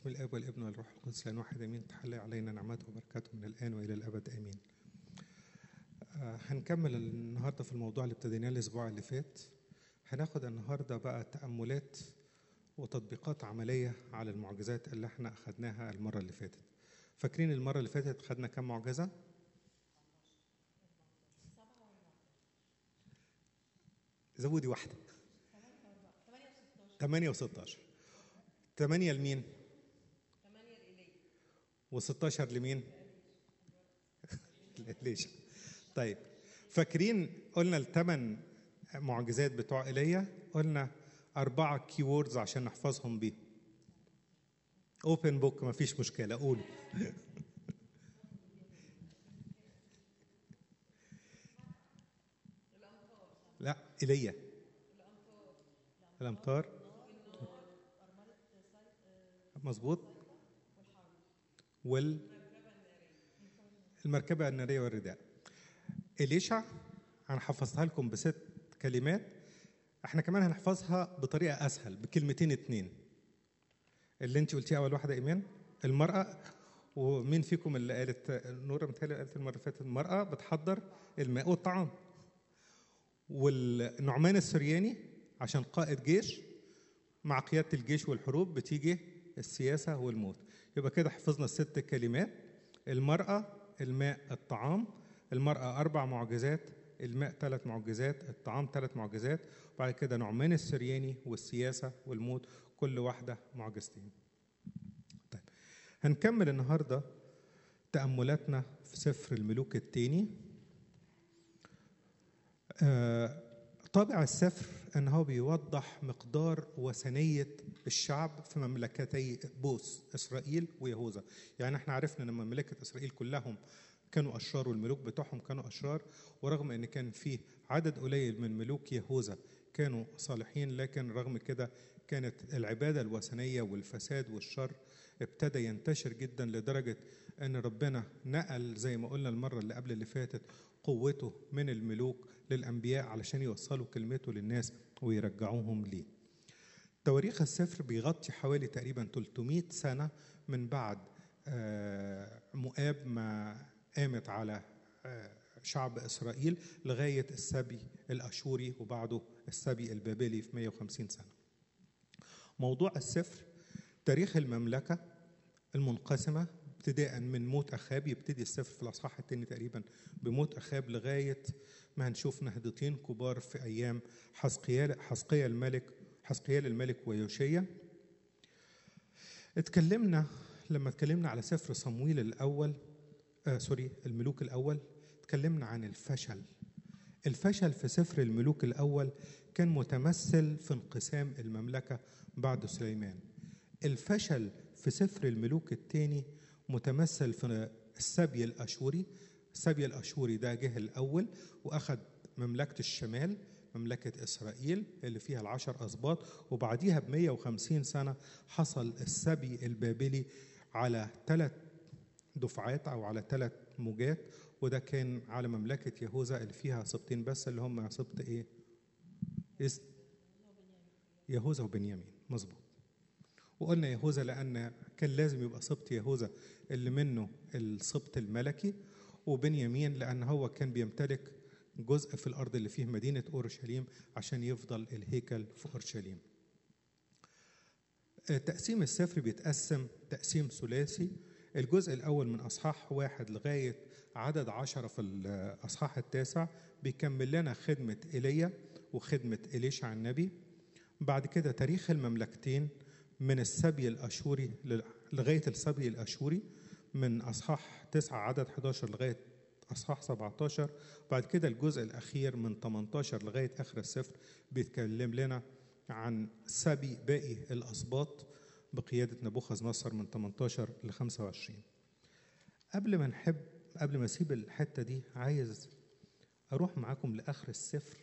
بسم الاب والابن والروح القدس لان واحد امين تحلي علينا نعمته وبركاته من الان والى الابد امين. آه هنكمل النهارده في الموضوع اللي ابتديناه الاسبوع اللي فات. هناخد النهارده بقى تاملات وتطبيقات عمليه على المعجزات اللي احنا اخدناها المره اللي فاتت. فاكرين المره اللي فاتت خدنا كام معجزه؟ زودي واحده 8 و16 8 لمين؟ و16 لمين؟ ليش؟ طيب فاكرين قلنا الثمان معجزات بتوع ايليا قلنا أربعة كيوردز عشان نحفظهم بيه اوبن بوك ما فيش مشكلة قولوا لا ايليا الأمطار مظبوط وال المركبة النارية والرداء إليشع أنا حفظتها لكم بست كلمات احنا كمان هنحفظها بطريقة أسهل بكلمتين اتنين اللي انت قلتيها أول واحدة إيمان المرأة ومين فيكم اللي قالت نورة متهيألي قالت المرة اللي فاتت المرأة بتحضر الماء والطعام والنعمان السرياني عشان قائد جيش مع قيادة الجيش والحروب بتيجي السياسة والموت يبقى كده حفظنا الست كلمات المرأة الماء الطعام المرأة أربع معجزات الماء ثلاث معجزات الطعام ثلاث معجزات وبعد كده نعمان السرياني والسياسة والموت كل واحدة معجزتين طيب هنكمل النهاردة تأملاتنا في سفر الملوك الثاني آه طابع السفر ان هو بيوضح مقدار وثنيه الشعب في مملكتي بوس اسرائيل ويهوذا يعني احنا عرفنا ان مملكه اسرائيل كلهم كانوا اشرار والملوك بتوعهم كانوا اشرار ورغم ان كان فيه عدد قليل من ملوك يهوذا كانوا صالحين لكن رغم كده كانت العباده الوثنيه والفساد والشر ابتدى ينتشر جدا لدرجه ان ربنا نقل زي ما قلنا المره اللي قبل اللي فاتت قوته من الملوك للأنبياء علشان يوصلوا كلمته للناس ويرجعوهم ليه تواريخ السفر بيغطي حوالي تقريبا 300 سنة من بعد مؤاب ما قامت على شعب إسرائيل لغاية السبي الأشوري وبعده السبي البابلي في 150 سنة موضوع السفر تاريخ المملكة المنقسمة ابتداء من موت اخاب يبتدي السفر في الاصحاح الثاني تقريبا بموت اخاب لغايه ما هنشوف نهضتين كبار في ايام حسقيال حسقيا الملك حسقيال الملك ويوشيا اتكلمنا لما اتكلمنا على سفر صمويل الاول آه سوري الملوك الاول اتكلمنا عن الفشل الفشل في سفر الملوك الاول كان متمثل في انقسام المملكه بعد سليمان الفشل في سفر الملوك الثاني متمثل في السبي الاشوري السبي الاشوري ده جه الاول واخذ مملكه الشمال مملكة إسرائيل اللي فيها العشر أسباط وبعديها ب 150 سنة حصل السبي البابلي على ثلاث دفعات أو على ثلاث موجات وده كان على مملكة يهوذا اللي فيها سبطين بس اللي هم سبط إيه؟ يهوذا وبنيامين مظبوط وقلنا يهوذا لأن كان لازم يبقى سبط يهوذا اللي منه السبط الملكي وبنيامين لأن هو كان بيمتلك جزء في الأرض اللي فيه مدينة أورشليم عشان يفضل الهيكل في أورشليم تقسيم السفر بيتقسم تقسيم ثلاثي الجزء الأول من أصحاح واحد لغاية عدد عشرة في الأصحاح التاسع بيكمل لنا خدمة إيليا وخدمة إليشع النبي بعد كده تاريخ المملكتين من السبي الأشوري لغاية السبي الأشوري من أصحاح 9 عدد 11 لغاية أصحاح 17 بعد كده الجزء الأخير من 18 لغاية آخر السفر بيتكلم لنا عن سبي باقي الأسباط بقيادة نبوخذ نصر من 18 ل 25 قبل ما نحب قبل ما أسيب الحتة دي عايز أروح معاكم لآخر السفر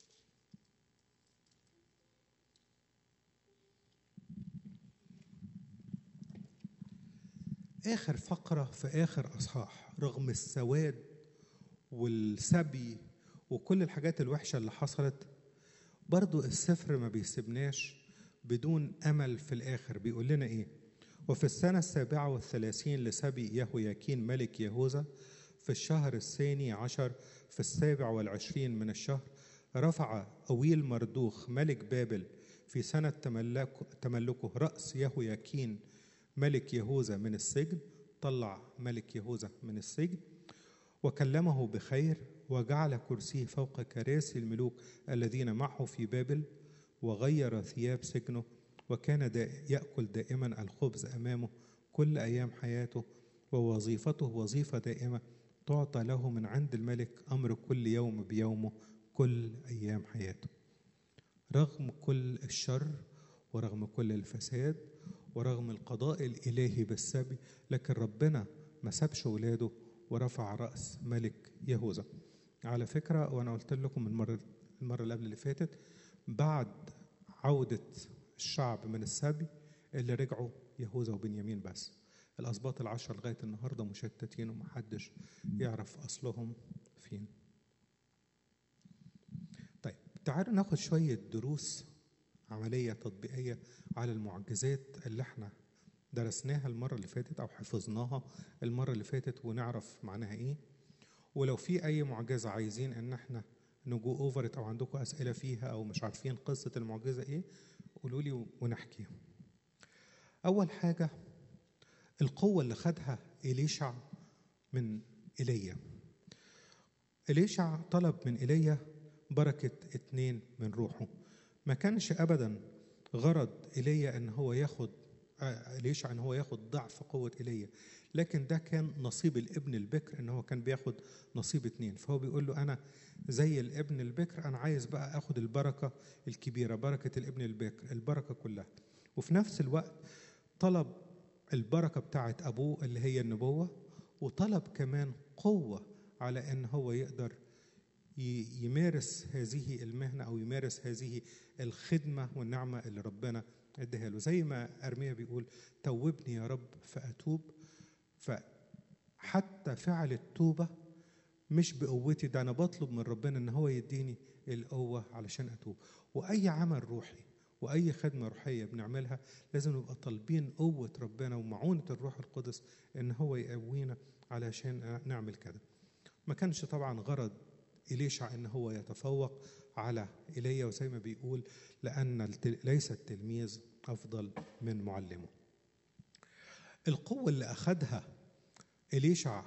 آخر فقرة في آخر أصحاح رغم السواد والسبي وكل الحاجات الوحشة اللي حصلت برضو السفر ما بيسيبناش بدون أمل في الآخر بيقول لنا إيه وفي السنة السابعة والثلاثين لسبي يهوياكين ملك يهوذا في الشهر الثاني عشر في السابع والعشرين من الشهر رفع أويل مردوخ ملك بابل في سنة تملك تملكه رأس يهوياكين ملك يهوذا من السجن طلع ملك يهوذا من السجن وكلمه بخير وجعل كرسيه فوق كراسي الملوك الذين معه في بابل وغير ثياب سجنه وكان دا يأكل دائما الخبز أمامه كل أيام حياته ووظيفته وظيفة دائمة تعطى له من عند الملك أمر كل يوم بيومه كل أيام حياته رغم كل الشر ورغم كل الفساد ورغم القضاء الإلهي بالسبي لكن ربنا ما سابش ولاده ورفع رأس ملك يهوذا على فكرة وأنا قلت لكم المرة المرة اللي قبل اللي فاتت بعد عودة الشعب من السبي اللي رجعوا يهوذا وبنيامين بس الأسباط العشرة لغاية النهاردة مشتتين ومحدش يعرف أصلهم فين طيب تعالوا ناخد شوية دروس عملية تطبيقية على المعجزات اللي احنا درسناها المرة اللي فاتت أو حفظناها المرة اللي فاتت ونعرف معناها إيه ولو في أي معجزة عايزين إن احنا نجو أوفر أو عندكم أسئلة فيها أو مش عارفين قصة المعجزة إيه قولوا لي ونحكيها أول حاجة القوة اللي خدها إليشع من إيليا إليشع طلب من إيليا بركة اتنين من روحه ما كانش أبدا غرض إيليا إن هو ياخد إليشع إن هو ياخد ضعف قوة إيليا لكن ده كان نصيب الابن البكر إن هو كان بياخد نصيب اتنين فهو بيقول له أنا زي الابن البكر أنا عايز بقى آخد البركة الكبيرة بركة الابن البكر البركة كلها وفي نفس الوقت طلب البركة بتاعت أبوه اللي هي النبوة وطلب كمان قوة على إن هو يقدر يمارس هذه المهنة أو يمارس هذه الخدمة والنعمة اللي ربنا اداها له زي ما أرميا بيقول توبني يا رب فأتوب فحتى فعل التوبة مش بقوتي ده أنا بطلب من ربنا إن هو يديني القوة علشان أتوب وأي عمل روحي وأي خدمة روحية بنعملها لازم نبقى طالبين قوة ربنا ومعونة الروح القدس إن هو يقوينا علشان نعمل كده ما كانش طبعا غرض إليشع إن هو يتفوق على إيليا وزي ما بيقول لأن ليس التلميذ أفضل من معلمه القوة اللي أخدها إليشع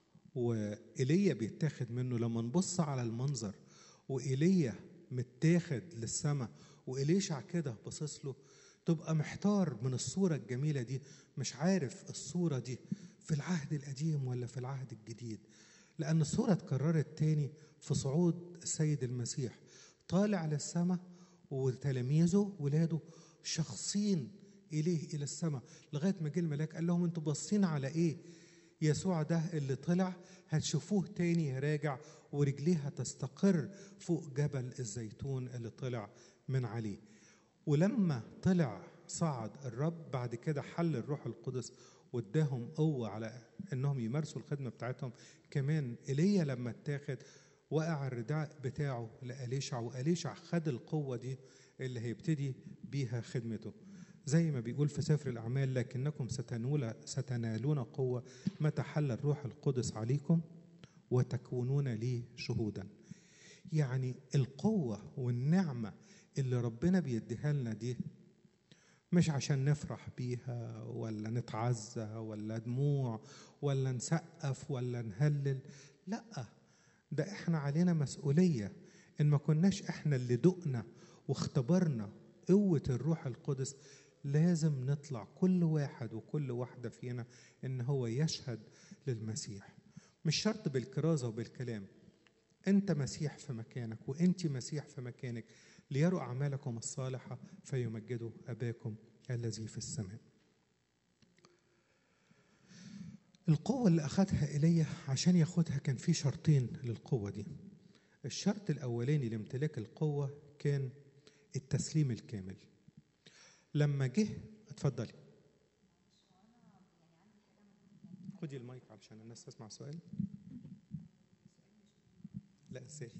وإيليا بيتاخد منه لما نبص على المنظر وإيليا متاخد للسماء وإليشع كده باصص له تبقى محتار من الصورة الجميلة دي مش عارف الصورة دي في العهد القديم ولا في العهد الجديد لأن الصورة اتكررت تاني في صعود السيد المسيح طالع للسماء وتلاميذه ولاده شخصين إليه إلى السماء لغاية ما جه الملاك قال لهم أنتوا باصين على إيه؟ يسوع ده اللي طلع هتشوفوه تاني راجع ورجليه هتستقر فوق جبل الزيتون اللي طلع من عليه ولما طلع صعد الرب بعد كده حل الروح القدس واداهم قوة على انهم يمارسوا الخدمة بتاعتهم كمان ايليا لما اتاخد وقع الرداء بتاعه لأليشع وأليشع خد القوة دي اللي هيبتدي بيها خدمته زي ما بيقول في سفر الأعمال لكنكم ستنول ستنالون قوة متى حل الروح القدس عليكم وتكونون لي شهودا يعني القوة والنعمة اللي ربنا بيديها لنا دي مش عشان نفرح بيها ولا نتعزى ولا دموع ولا نسقف ولا نهلل لا ده احنا علينا مسؤولية ان ما كناش احنا اللي دقنا واختبرنا قوة الروح القدس لازم نطلع كل واحد وكل واحدة فينا ان هو يشهد للمسيح مش شرط بالكرازة وبالكلام انت مسيح في مكانك وانت مسيح في مكانك ليروا اعمالكم الصالحه فيمجدوا اباكم الذي في السماء القوة اللي أخذها إيليا عشان ياخدها كان في شرطين للقوة دي الشرط الأولاني لامتلاك القوة كان التسليم الكامل لما جه اتفضلي خدي المايك علشان الناس تسمع سؤال لا ازاي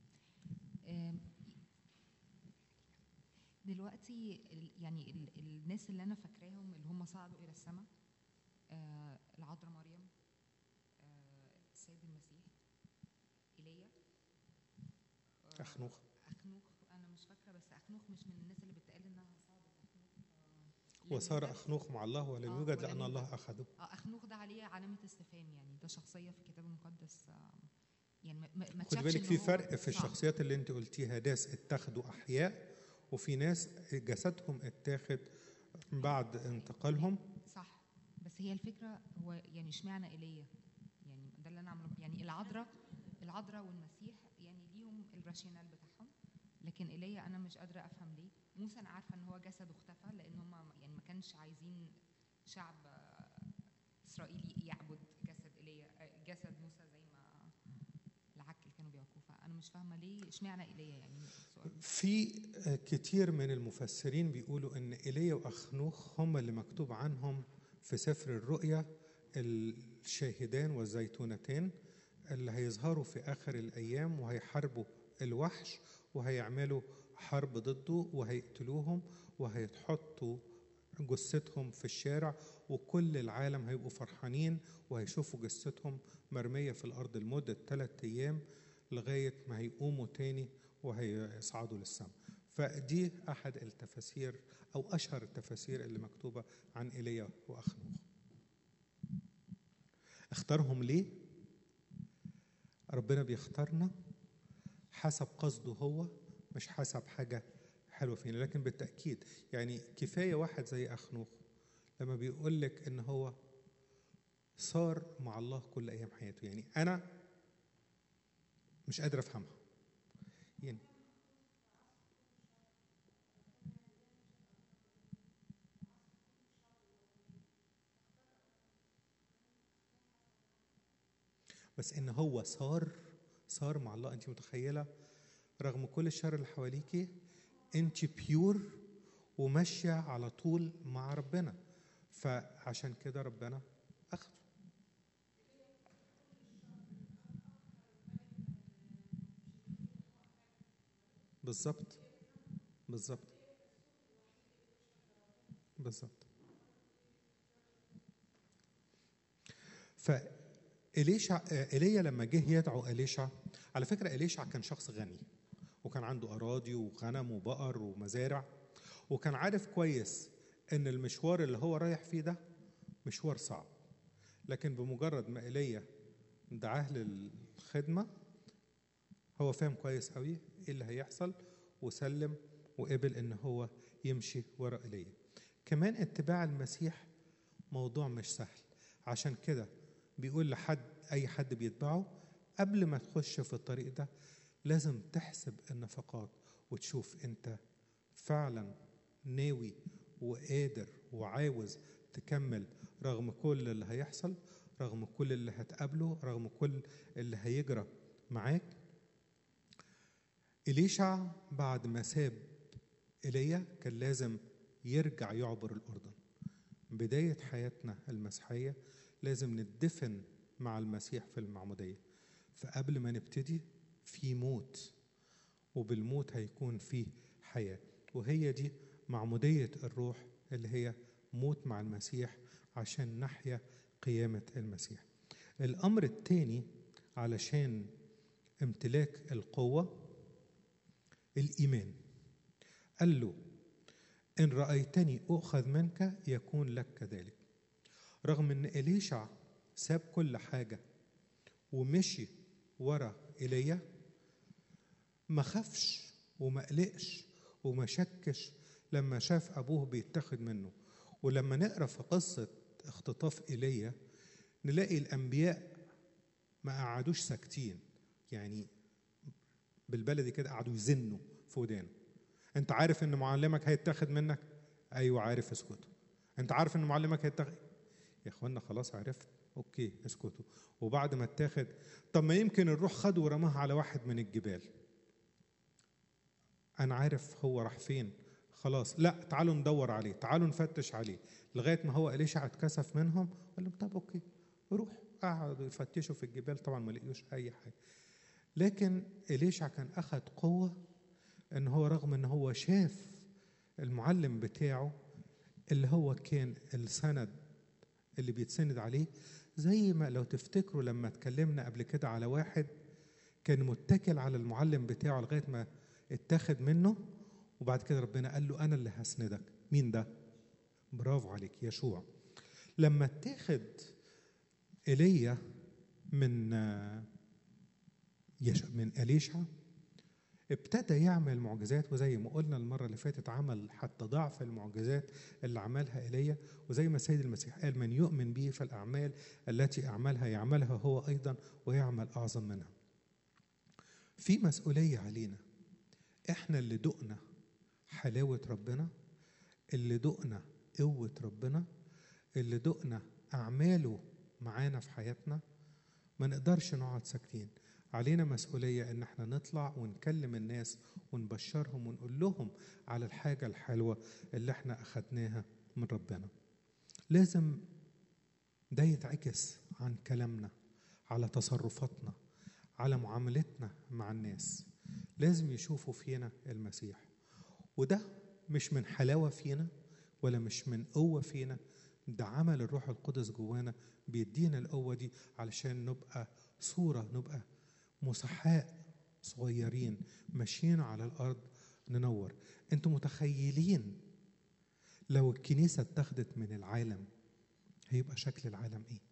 دلوقتي ال- يعني ال- الناس اللي انا فاكراهم اللي هم صعدوا الى السماء آه العذراء مريم آه السيد المسيح ايليا آه، أخنوخ اخنوخ انا مش فاكره بس اخنوخ مش من الناس اللي بتقال انها صعدت اخنوخ آه، لم وصار يوجد- أخنوخ مع الله ولم آه، يوجد ولم لأن يوجد. الله أخذه اه اخنوخ ده عليه علامه استفهام يعني ده شخصيه في الكتاب المقدس آه، يعني ما, ما ما خد اتشافش بالك إن في هو فرق في صعد. الشخصيات اللي انت قلتيها ناس اتخذوا احياء وفي ناس جسدهم اتاخد بعد انتقالهم صح بس هي الفكره هو يعني اشمعنى ايليا يعني ده اللي انا عامله يعني العذراء العذراء والمسيح يعني ليهم الراشيونال بتاعهم لكن ايليا انا مش قادره افهم ليه موسى انا عارفه ان هو جسده اختفى لان هم يعني ما كانش عايزين شعب آه، اسرائيلي يعبد جسد ايليا آه، جسد موسى زي ما العك اللي كانوا بيعبدوه فانا مش فاهمه ليه اشمعنى ايليا يعني السؤال في آه، كتير من المفسرين بيقولوا ان ايليا واخنوخ هم اللي مكتوب عنهم في سفر الرؤيا الشاهدان والزيتونتين اللي هيظهروا في اخر الايام وهيحاربوا الوحش وهيعملوا حرب ضده وهيقتلوهم وهيتحطوا جثتهم في الشارع وكل العالم هيبقوا فرحانين وهيشوفوا جثتهم مرمية في الأرض لمدة ثلاثة أيام لغاية ما هيقوموا تاني وهيصعدوا للسماء فدي أحد التفاسير أو أشهر التفاسير اللي مكتوبة عن إيليا وأخنوخ اختارهم ليه؟ ربنا بيختارنا حسب قصده هو مش حسب حاجة حلوة فينا لكن بالتأكيد يعني كفاية واحد زي أخنوخ لما بيقول لك إن هو صار مع الله كل أيام حياته يعني أنا مش قادر أفهمها يعني بس ان هو صار صار مع الله انت متخيله رغم كل الشر اللي حواليكي انت بيور وماشيه على طول مع ربنا فعشان كده ربنا اخذه بالظبط بالظبط بالظبط فإليشع إيليا لما جه يدعو إليشع على فكرة إليشع كان شخص غني وكان عنده أراضي وغنم وبقر ومزارع وكان عارف كويس إن المشوار اللي هو رايح فيه ده مشوار صعب لكن بمجرد ما إيليا دعاه للخدمة هو فاهم كويس قوي إيه اللي هيحصل وسلم وقبل إن هو يمشي ورا إيليا كمان اتباع المسيح موضوع مش سهل عشان كده بيقول لحد اي حد بيتبعه قبل ما تخش في الطريق ده لازم تحسب النفقات وتشوف انت فعلا ناوي وقادر وعاوز تكمل رغم كل اللي هيحصل رغم كل اللي هتقابله رغم كل اللي هيجرى معاك إليشع بعد ما ساب إيليا كان لازم يرجع يعبر الأردن بداية حياتنا المسيحية لازم ندفن مع المسيح في المعمودية فقبل ما نبتدي في موت وبالموت هيكون فيه حياة وهي دي معمودية الروح اللي هي موت مع المسيح عشان نحيا قيامة المسيح الأمر الثاني علشان امتلاك القوة الإيمان قال له إن رأيتني أؤخذ منك يكون لك كذلك رغم إن إليشع ساب كل حاجة ومشي ورا إيليا ما خافش وما قلقش وما شكش لما شاف أبوه بيتاخد منه ولما نقرأ في قصة اختطاف إيليا نلاقي الأنبياء ما قعدوش ساكتين يعني بالبلدي كده قعدوا يزنوا في ودانه انت عارف ان معلمك هيتاخد منك ايوه عارف اسكتوا انت عارف ان معلمك هيتاخد يا اخوانا خلاص عرفت اوكي اسكتوا وبعد ما اتاخد طب ما يمكن الروح خده ورماها على واحد من الجبال انا عارف هو راح فين خلاص لا تعالوا ندور عليه تعالوا نفتش عليه لغايه ما هو اليشع اتكسف منهم قال لهم طب اوكي روح قعدوا يفتشوا في الجبال طبعا ما لقيوش اي حاجه لكن اليشع كان اخذ قوه ان هو رغم ان هو شاف المعلم بتاعه اللي هو كان السند اللي بيتسند عليه زي ما لو تفتكروا لما اتكلمنا قبل كده على واحد كان متكل على المعلم بتاعه لغايه ما اتاخد منه وبعد كده ربنا قال له انا اللي هسندك مين ده برافو عليك يشوع لما اتاخد ايليا من يش من اليشع ابتدى يعمل معجزات وزي ما قلنا المره اللي فاتت عمل حتى ضعف المعجزات اللي عملها ايليا وزي ما السيد المسيح قال من يؤمن به فالاعمال التي اعملها يعملها هو ايضا ويعمل اعظم منها. في مسؤوليه علينا احنا اللي دقنا حلاوه ربنا اللي دقنا قوه ربنا اللي دقنا اعماله معانا في حياتنا ما نقدرش نقعد ساكتين علينا مسؤولية إن احنا نطلع ونكلم الناس ونبشرهم ونقول لهم على الحاجة الحلوة اللي احنا أخدناها من ربنا لازم ده يتعكس عن كلامنا على تصرفاتنا على معاملتنا مع الناس لازم يشوفوا فينا المسيح وده مش من حلاوة فينا ولا مش من قوة فينا ده عمل الروح القدس جوانا بيدينا القوة دي علشان نبقى صورة نبقى مسحاء صغيرين ماشيين على الارض ننور انتوا متخيلين لو الكنيسه اتخذت من العالم هيبقى شكل العالم ايه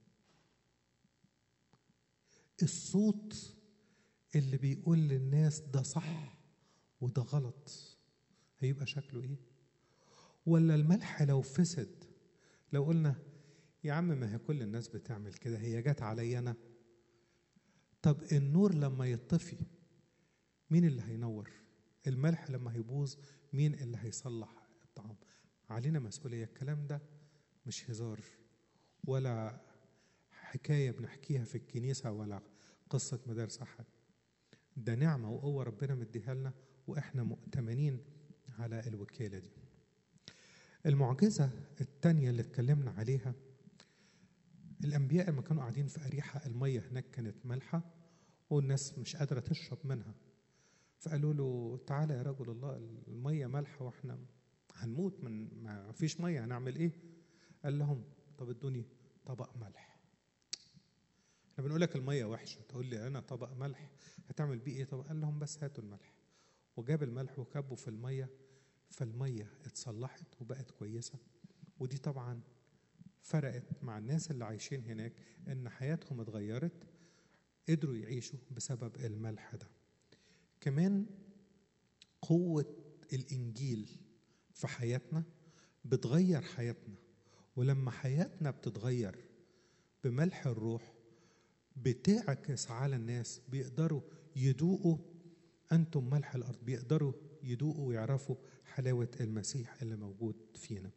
الصوت اللي بيقول للناس ده صح وده غلط هيبقى شكله ايه ولا الملح لو فسد لو قلنا يا عم ما هي كل الناس بتعمل كده هي جت عليا انا طب النور لما يطفي مين اللي هينور الملح لما هيبوظ مين اللي هيصلح الطعام علينا مسؤولية الكلام ده مش هزار ولا حكاية بنحكيها في الكنيسة ولا قصة مدارس أحد ده نعمة وقوة ربنا مديها لنا وإحنا مؤتمنين على الوكالة دي المعجزة التانية اللي اتكلمنا عليها الأنبياء لما كانوا قاعدين في أريحة المية هناك كانت مالحة والناس مش قادرة تشرب منها فقالوا له تعالى يا رجل الله المية مالحة وإحنا هنموت من ما فيش مية هنعمل إيه؟ قال لهم طب ادوني طبق ملح احنا بنقول لك المية وحشة تقول لي أنا طبق ملح هتعمل بيه إيه؟ طب قال لهم بس هاتوا الملح وجاب الملح وكبه في المية فالمية اتصلحت وبقت كويسة ودي طبعا فرقت مع الناس اللي عايشين هناك ان حياتهم اتغيرت قدروا يعيشوا بسبب الملح ده كمان قوة الإنجيل في حياتنا بتغير حياتنا ولما حياتنا بتتغير بملح الروح بتعكس على الناس بيقدروا يدوقوا أنتم ملح الأرض بيقدروا يدوقوا ويعرفوا حلاوة المسيح اللي موجود فينا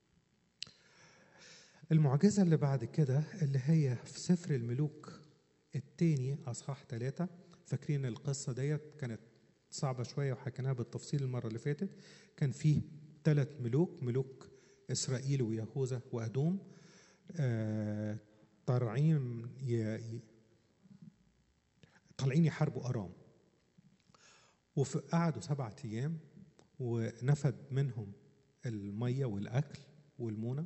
المعجزة اللي بعد كده اللي هي في سفر الملوك التاني أصحاح ثلاثة فاكرين القصة ديت كانت صعبة شوية وحكيناها بالتفصيل المرة اللي فاتت كان فيه ثلاث ملوك ملوك إسرائيل ويهوذا وأدوم آه طالعين طالعين يحاربوا أرام وقعدوا سبعة أيام ونفد منهم المية والأكل والمونة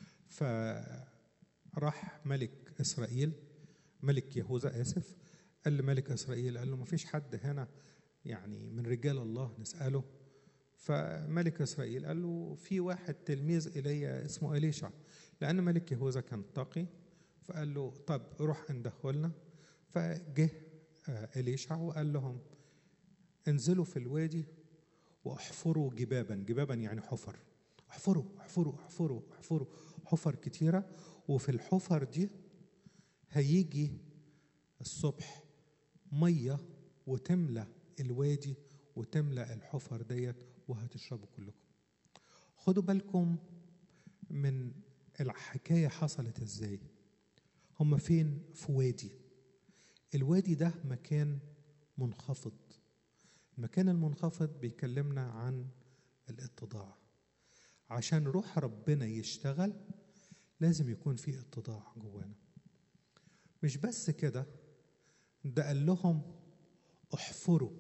فراح ملك إسرائيل ملك يهوذا آسف قال لملك إسرائيل قال له ما فيش حد هنا يعني من رجال الله نسأله فملك إسرائيل قال له في واحد تلميذ إلي اسمه إليشع لأن ملك يهوذا كان تقي فقال له طب روح انده لنا فجه إليشع وقال لهم انزلوا في الوادي واحفروا جبابا جبابا يعني حفر احفروا احفروا احفروا احفروا حفر كتيرة وفي الحفر دي هيجي الصبح مية وتملى الوادي وتملى الحفر ديت وهتشربوا كلكم خدوا بالكم من الحكاية حصلت ازاي هم فين في وادي الوادي ده مكان منخفض المكان المنخفض بيكلمنا عن الاتضاع عشان روح ربنا يشتغل لازم يكون في اتضاع جوانا مش بس كده ده قال لهم احفروا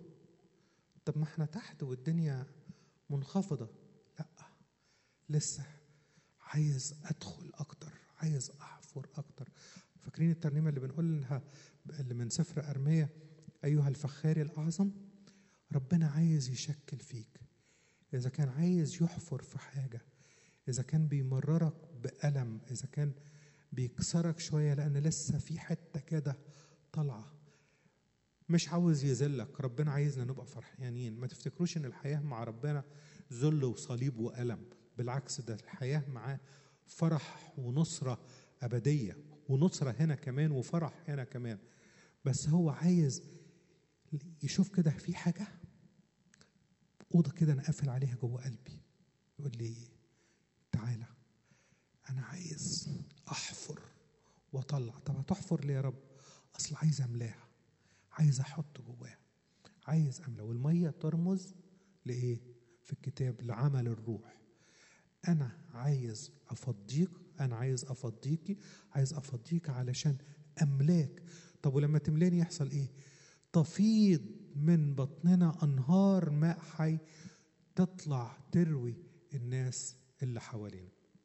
طب ما احنا تحت والدنيا منخفضة لا لسه عايز ادخل اكتر عايز احفر اكتر فاكرين الترنيمه اللي بنقولها اللي من سفر ارميه ايها الفخار الاعظم ربنا عايز يشكل فيك اذا كان عايز يحفر في حاجه اذا كان بيمررك بالم اذا كان بيكسرك شويه لان لسه في حته كده طالعه مش عاوز يذلك ربنا عايزنا نبقى فرحانين ما تفتكروش ان الحياه مع ربنا ذل وصليب والم بالعكس ده الحياه معاه فرح ونصره ابديه ونصره هنا كمان وفرح هنا كمان بس هو عايز يشوف كده في حاجه اوضه كده انا قافل عليها جوه قلبي يقول لي تعالى انا عايز احفر واطلع طب هتحفر ليه يا رب اصل عايز املاها عايز احط جواها عايز املا والميه ترمز لايه في الكتاب لعمل الروح انا عايز افضيك انا عايز افضيكي عايز افضيك علشان املاك طب ولما تملاني يحصل ايه تفيض من بطننا انهار ماء حي تطلع تروي الناس اللي حوالينا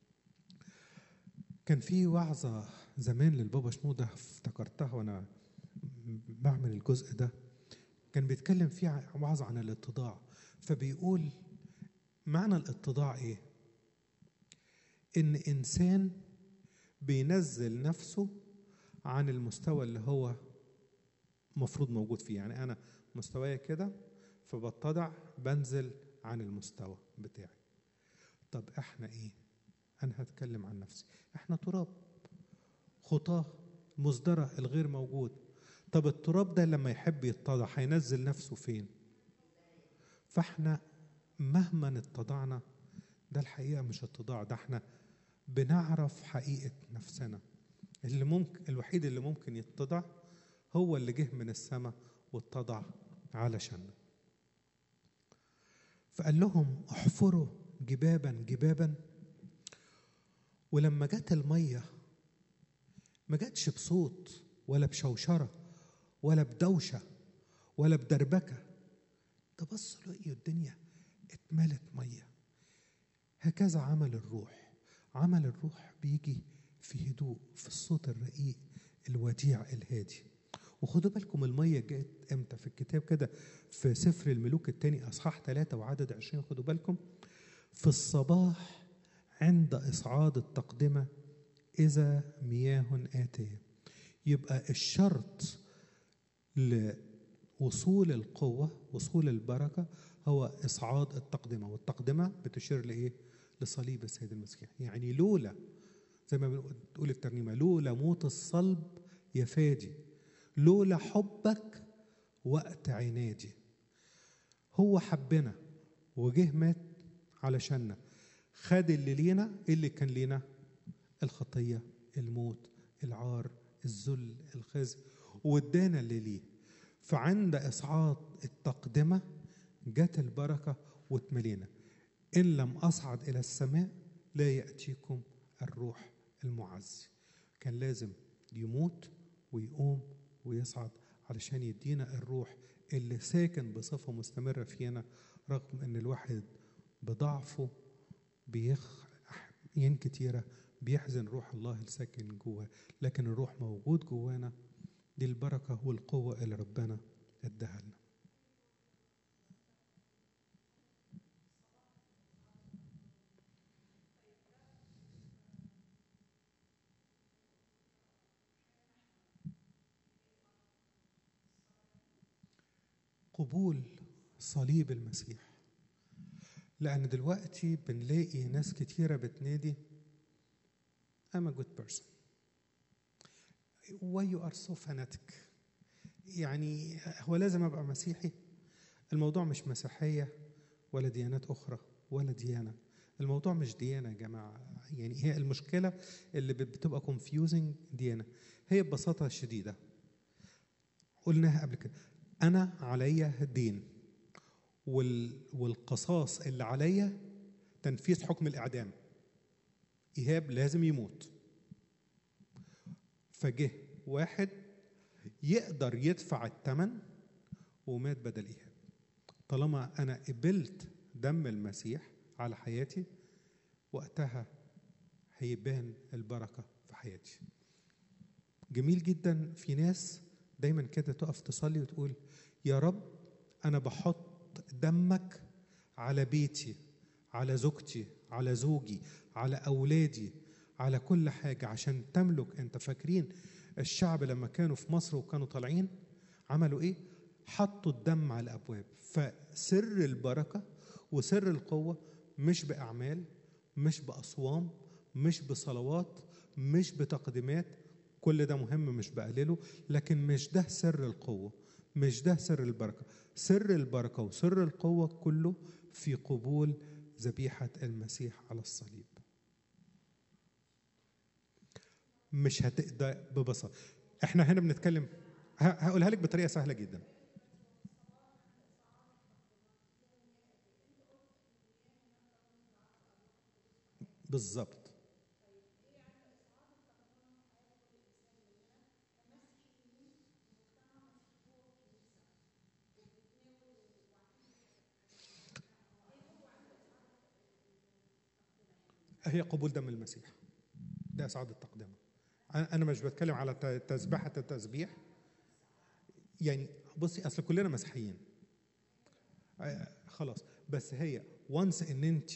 كان في وعظة زمان للبابا شنودة افتكرتها وانا بعمل الجزء ده كان بيتكلم فيه وعظة عن الاتضاع فبيقول معنى الاتضاع ايه ان انسان بينزل نفسه عن المستوى اللي هو مفروض موجود فيه يعني انا مستواي كده فبتضع بنزل عن المستوى بتاعي طب احنا ايه انا هتكلم عن نفسي احنا تراب خطاه مصدرة الغير موجود طب التراب ده لما يحب يتضع هينزل نفسه فين فاحنا مهما اتضعنا ده الحقيقة مش اتضاع ده احنا بنعرف حقيقة نفسنا اللي ممكن الوحيد اللي ممكن يتضع هو اللي جه من السماء واتضع علشان فقال لهم احفروا جبابا جبابا ولما جت الميه ما جاتش بصوت ولا بشوشره ولا بدوشه ولا بدربكه ده بصوا لقيوا الدنيا اتملت ميه هكذا عمل الروح عمل الروح بيجي في هدوء في الصوت الرقيق الوديع الهادي وخدوا بالكم المية جت امتى في الكتاب كده في سفر الملوك الثاني اصحاح ثلاثة وعدد عشرين خدوا بالكم في الصباح عند إصعاد التقدمة إذا مياه آتية يبقى الشرط لوصول القوة وصول البركة هو إصعاد التقدمة والتقدمة بتشير لإيه؟ لصليب السيد المسيح يعني لولا زي ما بتقول الترنيمة لولا موت الصلب يا فادي لولا حبك وقت عنادي هو حبنا وجه مات علشاننا خد اللي لينا اللي كان لينا الخطية الموت العار الذل الخزي وادانا اللي ليه فعند إصعاد التقدمة جت البركة واتملينا إن لم أصعد إلى السماء لا يأتيكم الروح المعزي كان لازم يموت ويقوم ويصعد علشان يدينا الروح اللي ساكن بصفة مستمرة فينا رغم ان الواحد بضعفه بيخ ين كتيرة بيحزن روح الله الساكن جواه لكن الروح موجود جوانا دي البركة والقوة اللي ربنا اداها لنا قبول صليب المسيح لأن دلوقتي بنلاقي ناس كتيرة بتنادي I'm a good person why you are so fanatic يعني هو لازم أبقى مسيحي الموضوع مش مسيحية ولا ديانات أخرى ولا ديانة الموضوع مش ديانة يا جماعة يعني هي المشكلة اللي بتبقى confusing ديانة هي ببساطة شديدة قلناها قبل كده أنا عليا دين والقصاص اللي عليا تنفيذ حكم الإعدام إيهاب لازم يموت فجه واحد يقدر يدفع الثمن ومات بدل إيهاب طالما أنا قبلت دم المسيح على حياتي وقتها هيبان البركه في حياتي جميل جدا في ناس دايما كده تقف تصلي وتقول يا رب انا بحط دمك على بيتي على زوجتي على زوجي على اولادي على كل حاجه عشان تملك انت فاكرين الشعب لما كانوا في مصر وكانوا طالعين عملوا ايه حطوا الدم على الابواب فسر البركه وسر القوه مش باعمال مش باصوام مش بصلوات مش بتقديمات كل ده مهم مش بقلله لكن مش ده سر القوه مش ده سر البركه سر البركه وسر القوه كله في قبول ذبيحه المسيح على الصليب مش هتقدر ببساطه احنا هنا بنتكلم ه- هقولها لك بطريقه سهله جدا بالظبط هي قبول دم المسيح ده اسعاد التقدمه انا أنا مش بتكلم على ت- تسبحه التسبيح يعني بصي اصل كلنا مسيحيين آه، خلاص بس هي وانس ان انت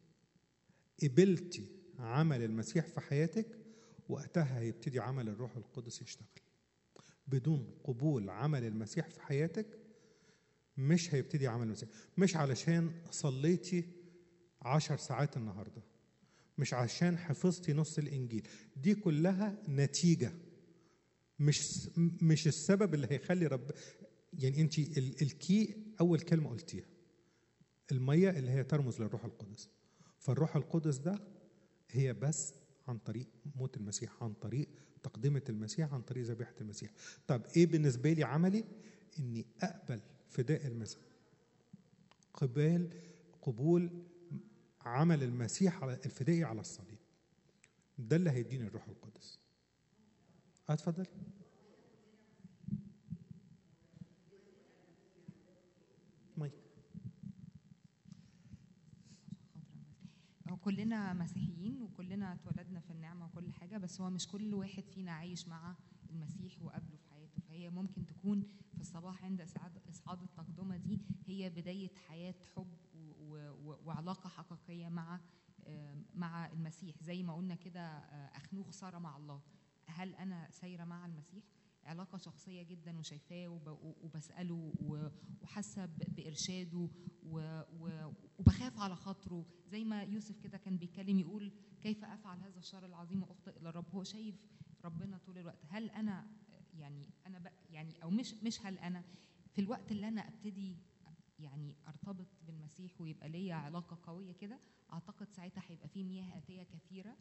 قبلتي عمل المسيح في حياتك وقتها هيبتدي عمل الروح القدس يشتغل بدون قبول عمل المسيح في حياتك مش هيبتدي عمل المسيح مش علشان صليتي عشر ساعات النهارده مش عشان حفظتي نص الانجيل دي كلها نتيجه مش مش السبب اللي هيخلي رب يعني انت ال- الكي اول كلمه قلتيها الميه اللي هي ترمز للروح القدس فالروح القدس ده هي بس عن طريق موت المسيح عن طريق تقدمة المسيح عن طريق ذبيحة المسيح طب ايه بالنسبة لي عملي اني اقبل فداء المسيح قبال قبول عمل المسيح على الفدائي على الصليب ده اللي هيديني الروح القدس اتفضل مايك هو كلنا مسيحيين وكلنا اتولدنا في النعمة وكل حاجة بس هو مش كل واحد فينا عايش مع المسيح وقابله في حياته فهي ممكن تكون في الصباح عند إسعاد إسعاد التقدمة دي هي بداية حياة حب و- و- وعلاقة حقيقية مع آم، مع المسيح زي ما قلنا كده آه، أخنوخ سارة مع الله هل أنا سايرة مع المسيح؟ علاقة شخصية جدا وشايفاه وب- وبسأله و- وحاسة ب- بإرشاده و- و- وبخاف على خاطره زي ما يوسف كده كان بيتكلم يقول كيف افعل هذا الشر العظيم واخطئ الى الرب هو شايف ربنا طول الوقت هل انا يعني انا بق يعني او مش مش هل انا في الوقت اللي انا ابتدي يعني ارتبط بالمسيح ويبقى ليا علاقه قويه كده اعتقد ساعتها هيبقى في مياه اتيه كثيره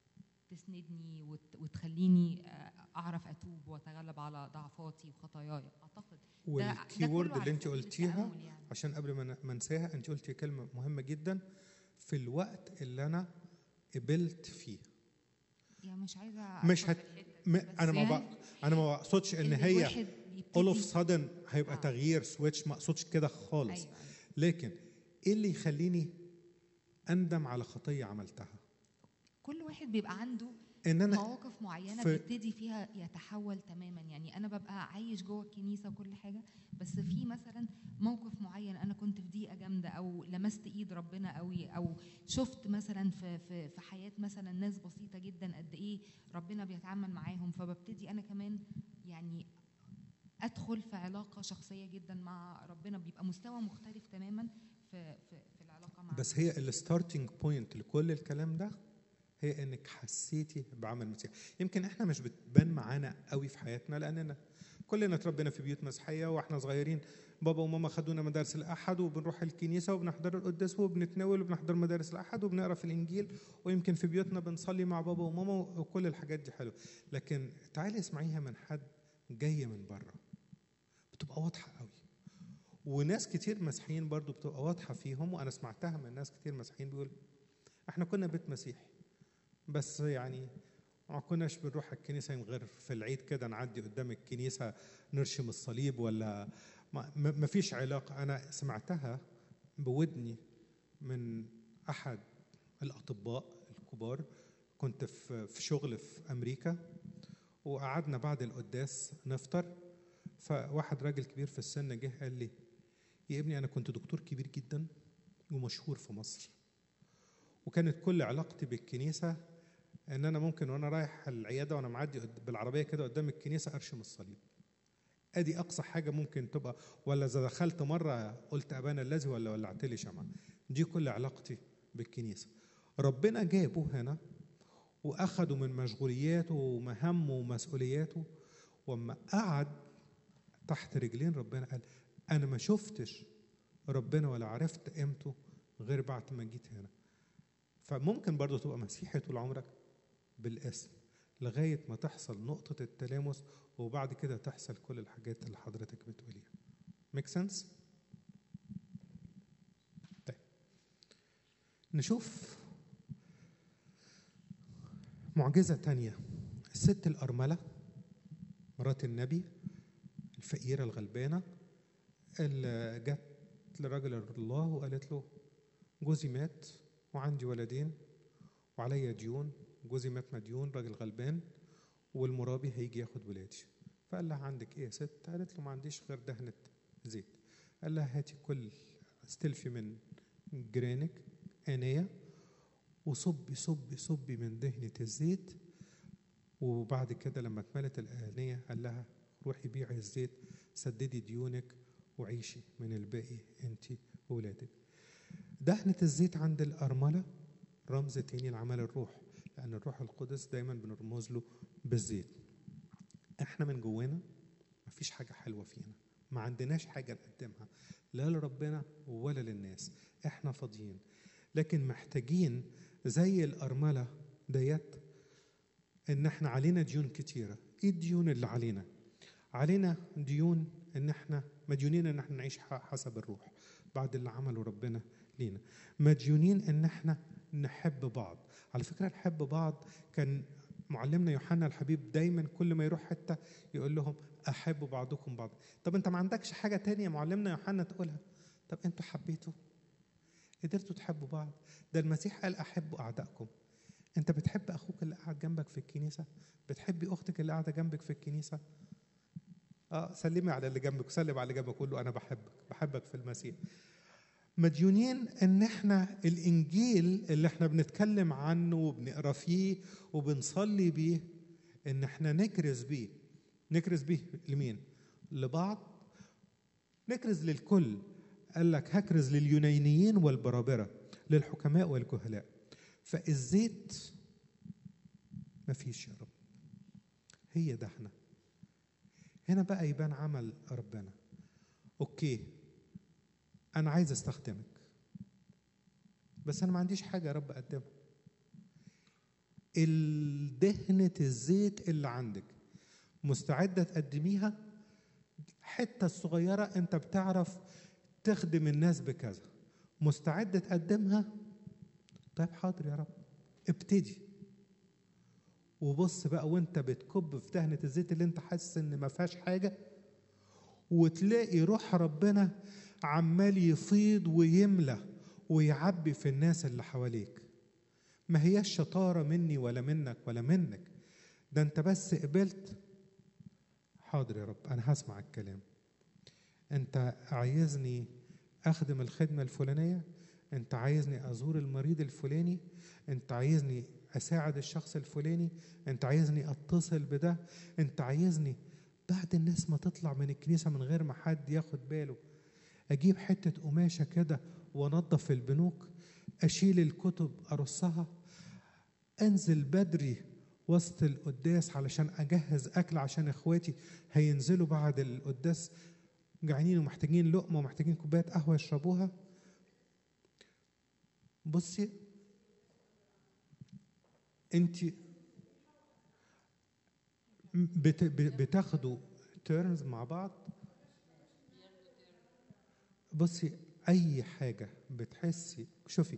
تسندني وت- وتخليني آه، اعرف اتوب واتغلب على ضعفاتي وخطاياي اعتقد ده- ده والكي كله وورد على اللي انت سبيل قلتيها التأمل يعني. عشان قبل ما ن- ما انساها انت قلتي كلمه مهمه جدا في الوقت اللي انا قبلت فيه يعني مش عايزه مش أدخل هت... في الحتة دي، م... بس انا ما يعني بق... انا ما بقصدش ان إن هي الواحد اول اوف يبتدي- سادن هيبقى آه. تغيير سويتش ما اقصدش كده خالص ايوه أيوة. لكن ايه اللي يخليني اندم على خطيه عملتها كل واحد بيبقى عنده ان انا مواقف معينه في- بيبتدي فيها يتحول تماما يعني انا ببقى عايش جوه الكنيسه وكل حاجه بس في مثلا موقف معين انا كنت في ضيقه جامده او لمست ايد ربنا قوي او شفت مثلا في في في حياه مثلا ناس بسيطه جدا قد ايه ربنا بيتعامل معاهم فببتدي انا كمان يعني ادخل في علاقه شخصيه جدا مع ربنا بيبقى مستوى مختلف تماما في في, في العلاقه مع بس هي الستارتنج بوينت لكل الكلام ده هي انك حسيتي بعمل المسيح يمكن احنا مش بتبان معانا قوي في حياتنا لاننا كلنا اتربينا في بيوت مسيحيه واحنا صغيرين بابا وماما خدونا مدارس الاحد وبنروح الكنيسه وبنحضر القداس وبنتناول وبنحضر مدارس الاحد وبنقرا في الانجيل ويمكن في بيوتنا بنصلي مع بابا وماما وكل الحاجات دي حلوه لكن تعالي اسمعيها من حد جاي من بره بتبقى واضحه قوي وناس كتير مسيحيين برضو بتبقى واضحه فيهم وانا سمعتها من ناس كتير مسيحيين بيقول احنا كنا بيت مسيحي بس يعني ما كناش بنروح الكنيسه غير في العيد كده نعدي قدام الكنيسه نرشم الصليب ولا ما, ما ما فيش علاقه انا سمعتها بودني من احد الاطباء الكبار كنت في في شغل في امريكا وقعدنا بعد القداس نفطر فواحد راجل كبير في السن جه قال لي يا ابني انا كنت دكتور كبير جدا ومشهور في مصر وكانت كل علاقتي بالكنيسه ان انا ممكن وانا رايح العياده وانا معدي قد- بالعربيه كده قدام الكنيسه ارشم الصليب ادي اقصى حاجه ممكن تبقى ولا اذا دخلت مره قلت ابانا الذي ولا ولعت لي شمعه دي كل علاقتي بالكنيسه ربنا جابه هنا واخده من مشغولياته ومهامه ومسؤولياته واما قعد تحت رجلين ربنا قال انا ما شفتش ربنا ولا عرفت قيمته غير بعد ما جيت هنا فممكن برضو تبقى مسيحي طول عمرك بالاسم لغايه ما تحصل نقطه التلامس وبعد كده تحصل كل الحاجات اللي حضرتك بتقوليها ميك سنس طيب نشوف معجزة تانية الست الأرملة مرات النبي الفقيرة الغلبانة اللي جت لرجل الله وقالت له جوزي مات وعندي ولدين وعليا ديون جوزي مات مديون راجل غلبان والمرابي هيجي ياخد ولادي فقال لها عندك ايه يا ست قالت له ما عنديش غير دهنة زيت قال لها هاتي كل استلفي من جيرانك آنية وصبي صبي صبي من دهنة الزيت وبعد كده لما اتملت الآنية قال لها روحي بيعي الزيت سددي ديونك وعيشي من الباقي انت وولادك دهنة الزيت عند الأرملة رمز تاني لعمل الروح لأن الروح القدس دايما بنرمز له بالزيت احنا من جوانا مفيش حاجة حلوة فينا ما عندناش حاجة نقدمها لا لربنا ولا للناس احنا فاضيين لكن محتاجين زي الأرملة ديت ان احنا علينا ديون كتيرة ايه الديون اللي علينا علينا ديون ان احنا مديونين ان احنا نعيش ح- حسب الروح بعد اللي عمله ربنا لينا مديونين ان احنا نحب بعض على فكرة نحب بعض كان معلمنا يوحنا الحبيب دايما كل ما يروح حتة يقول لهم أحبوا بعضكم بعض طب أنت ما عندكش حاجة تانية معلمنا يوحنا تقولها طب أنتوا حبيتوا قدرتوا تحبوا بعض ده المسيح قال أحبوا أعدائكم أنت بتحب أخوك اللي قاعد جنبك في الكنيسة بتحبي أختك اللي قاعدة جنبك في الكنيسة اه سلمي على اللي جنبك سلم على اللي جنبك قول له انا بحبك بحبك في المسيح مديونين ان احنا الانجيل اللي احنا بنتكلم عنه وبنقرا فيه وبنصلي بيه ان احنا نكرز بيه نكرز بيه لمين لبعض نكرز للكل قال لك هكرز لليونانيين والبرابره للحكماء والجهلاء فالزيت مفيش يا رب هي ده احنا هنا بقى يبان عمل ربنا اوكي انا عايز استخدمك بس انا ما عنديش حاجه يا رب اقدمها الدهنة الزيت اللي عندك مستعدة تقدميها حتة صغيرة انت بتعرف تخدم الناس بكذا مستعدة تقدمها طيب حاضر يا رب ابتدي وبص بقى وانت بتكب في دهنة الزيت اللي انت حاسس ان ما فيهاش حاجة وتلاقي روح ربنا عمال يفيض ويملى ويعبي في الناس اللي حواليك ما هياش شطارة مني ولا منك ولا منك ده انت بس قبلت حاضر يا رب انا هسمع الكلام انت عايزني اخدم الخدمة الفلانية انت عايزني ازور المريض الفلاني انت عايزني اساعد الشخص الفلاني انت عايزني اتصل بده انت عايزني بعد الناس ما تطلع من الكنيسة من غير ما حد ياخد باله اجيب حتة قماشة كده وانضف البنوك اشيل الكتب ارصها انزل بدري وسط القداس علشان اجهز اكل عشان اخواتي هينزلوا بعد القداس جعانين ومحتاجين لقمه ومحتاجين كوبايه قهوه يشربوها بصي انت بت بتاخدوا تيرنز مع بعض بصي اي حاجه بتحسي شوفي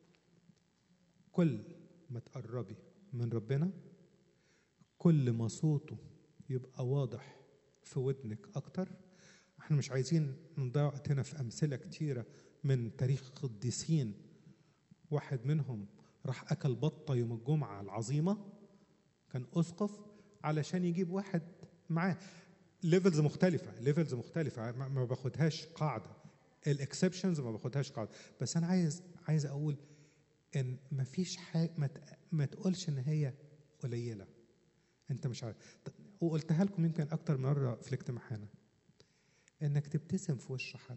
كل ما تقربي من ربنا كل ما صوته يبقى واضح في ودنك اكتر احنا مش عايزين نضيع وقتنا في امثله كتيره من تاريخ قديسين واحد منهم راح اكل بطه يوم الجمعه العظيمه كان اسقف علشان يجيب واحد معاه ليفلز مختلفه ليفلز مختلفه ما ما باخدهاش قاعده الاكسبشنز ما باخدهاش قاعده بس انا عايز عايز اقول ان ما فيش حاجه ما, ت- ما تقولش ان هي قليله انت مش عارف ط- وقلتها لكم يمكن اكتر من مره في الاجتماعنا انك تبتسم في وش حد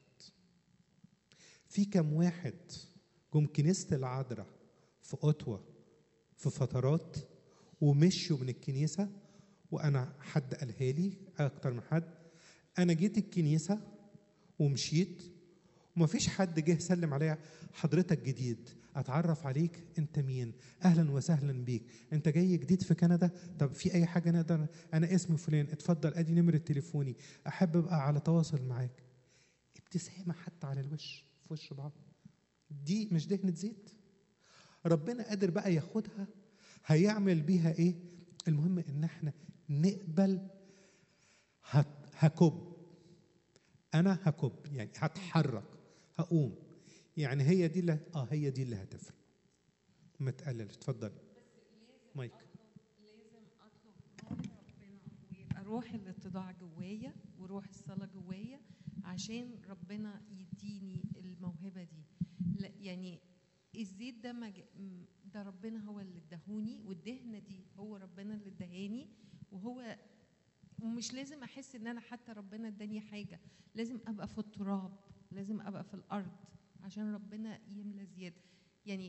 في كم واحد جم كنيسه العذراء في اوتوا في فترات ومشوا من الكنيسه وانا حد قالها لي اكتر من حد انا جيت الكنيسه ومشيت ومفيش حد جه سلم عليا حضرتك جديد اتعرف عليك انت مين اهلا وسهلا بيك انت جاي جديد في كندا طب في اي حاجه نقدر انا اسمي فلان اتفضل ادي نمره تليفوني احب ابقى على تواصل معاك ابتسامه حتى على الوش في وش بعض دي مش دهنه زيت ربنا قادر بقى ياخدها هيعمل بيها ايه المهم ان احنا نقبل هت- هكب انا هكب يعني هتحرك هقوم يعني هي دي اللي اه هي دي اللي هتفرق ما تقلل اتفضل مايك لازم اطلب من ربنا ويبقى روح الاتضاع جوايا وروح الصلاه جوايا عشان ربنا يديني الموهبه دي لا يعني الزيت ده مج... م- ده ربنا هو اللي اداهوني والدهنه دي هو ربنا اللي اداهاني وهو ومش لازم احس ان انا حتى ربنا اداني حاجه لازم ابقى في التراب لازم ابقى في الارض عشان ربنا يملى زياده يعني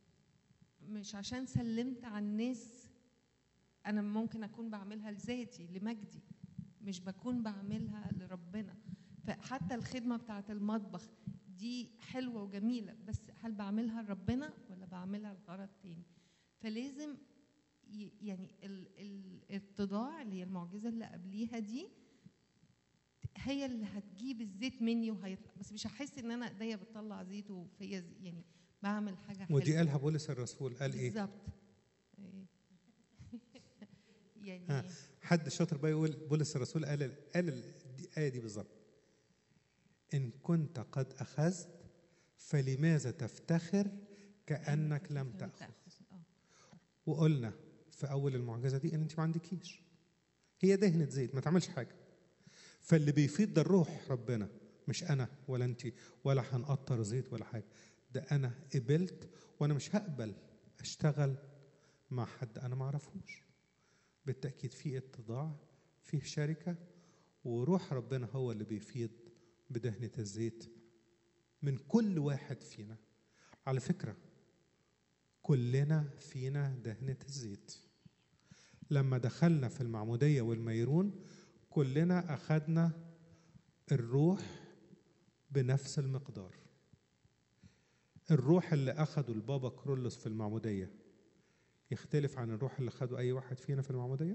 مش عشان سلمت على الناس انا ممكن اكون بعملها لذاتي لمجدي مش بكون بعملها لربنا فحتى الخدمه بتاعه المطبخ دي حلوه وجميله بس هل بعملها لربنا ولا بعملها لغرض تاني فلازم ي- يعني ال- ال- الاتضاع اللي هي المعجزه اللي قبليها دي هي اللي هتجيب الزيت مني وهيطلع بس مش هحس ان انا ايديا بتطلع زيت وفيا زي- يعني بعمل حاجه حلوه ودي قالها بولس الرسول قال ايه بالظبط إيه. يعني ها. حد شاطر بقى يقول بولس الرسول قال قال الايه دي بالظبط ان كنت قد اخذت فلماذا تفتخر كانك لم تاخذ آه. وقلنا في اول المعجزه دي ان انت ما عندكيش هي دهنه زيت ما تعملش حاجه فاللي بيفيض ده الروح ربنا مش انا ولا انت ولا هنقطر زيت ولا حاجه ده انا قبلت وانا مش هقبل اشتغل مع حد انا ما اعرفوش بالتاكيد في اتضاع فيه شركه وروح ربنا هو اللي بيفيض بدهنه الزيت من كل واحد فينا على فكره كلنا فينا دهنة الزيت لما دخلنا في المعمودية والميرون كلنا أخذنا الروح بنفس المقدار الروح اللي أخده البابا كرولوس في المعمودية يختلف عن الروح اللي خده أي واحد فينا في المعمودية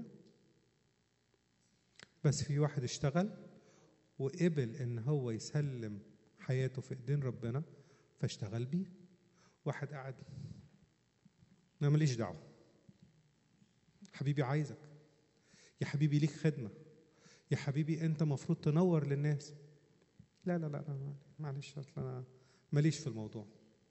بس في واحد اشتغل وقبل إن هو يسلم حياته في إيدين ربنا فاشتغل بيه واحد قعد انا ماليش دعوه حبيبي عايزك يا حبيبي ليك خدمه يا حبيبي انت مفروض تنور للناس لا لا لا, لا معلش أصل انا ماليش في الموضوع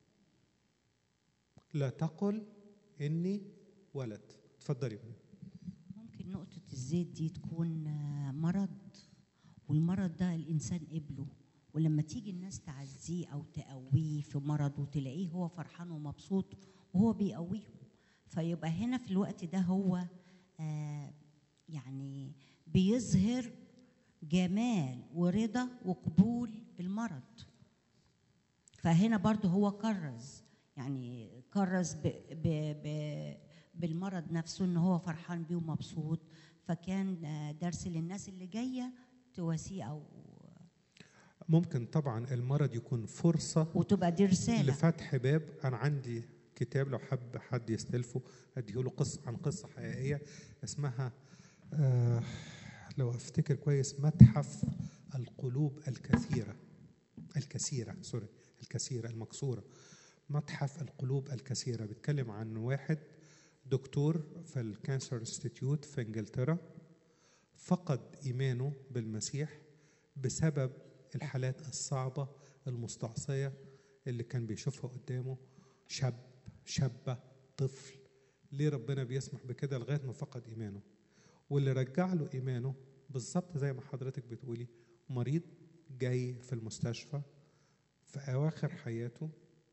لا تقل اني ولد اتفضلي ممكن نقطة الزيت دي تكون آه، مرض والمرض ده الإنسان قبله ولما تيجي الناس تعزيه أو تقويه في مرضه تلاقيه هو فرحان ومبسوط وهو بيقويهم فيبقى هنا في الوقت ده هو آه يعني بيظهر جمال ورضا وقبول المرض فهنا برضه هو كرز يعني كرز ب ب ب بالمرض نفسه ان هو فرحان بيه ومبسوط فكان آه، درس للناس اللي جايه تواسيه او ممكن طبعا المرض يكون فرصه وتبقى دي رساله لفتح باب انا عندي كتاب لو حب حد يستلفه اديه له قصه عن قصه حقيقيه اسمها آه لو افتكر كويس متحف القلوب الكثيره الكثيره سوري الكثيره المكسوره متحف القلوب الكثيره بيتكلم عن واحد دكتور في الكانسر انستيتيوت في انجلترا فقد ايمانه بالمسيح بسبب الحالات الصعبه المستعصيه اللي كان بيشوفها قدامه شاب شابه طفل ليه ربنا بيسمح بكده لغايه ما فقد ايمانه واللي رجع له ايمانه بالظبط زي ما حضرتك بتقولي مريض جاي في المستشفى في اواخر حياته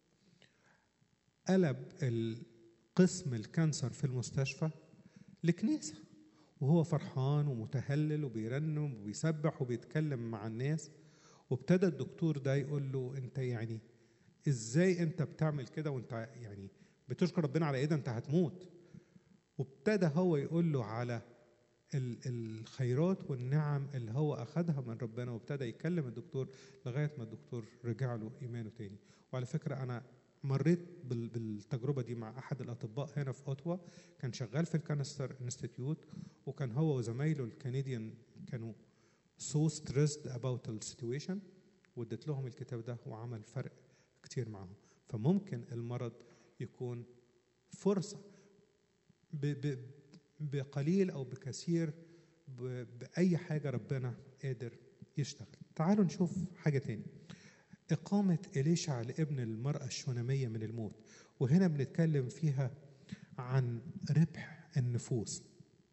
قلب القسم الكانسر في المستشفى لكنيسه وهو فرحان ومتهلل وبيرنم وبيسبح وبيتكلم مع الناس وابتدى الدكتور ده يقول له انت يعني ازاي انت بتعمل كده وانت يعني بتشكر ربنا على ايه ده انت هتموت وابتدى هو يقول له على ال- الخيرات والنعم اللي هو اخذها من ربنا وابتدى يكلم الدكتور لغايه ما الدكتور رجع له ايمانه تاني وعلى فكره انا مريت بال- بالتجربه دي مع احد الاطباء هنا في اوتوا كان شغال في الكانستر انستيتيوت وكان هو وزمايله الكنديان كانوا so stressed about the situation واديت لهم الكتاب ده وعمل فرق كتير معاهم فممكن المرض يكون فرصة ب ب بقليل أو بكثير ب بأي حاجة ربنا قادر يشتغل تعالوا نشوف حاجة تاني إقامة إليشع لابن المرأة الشونامية من الموت وهنا بنتكلم فيها عن ربح النفوس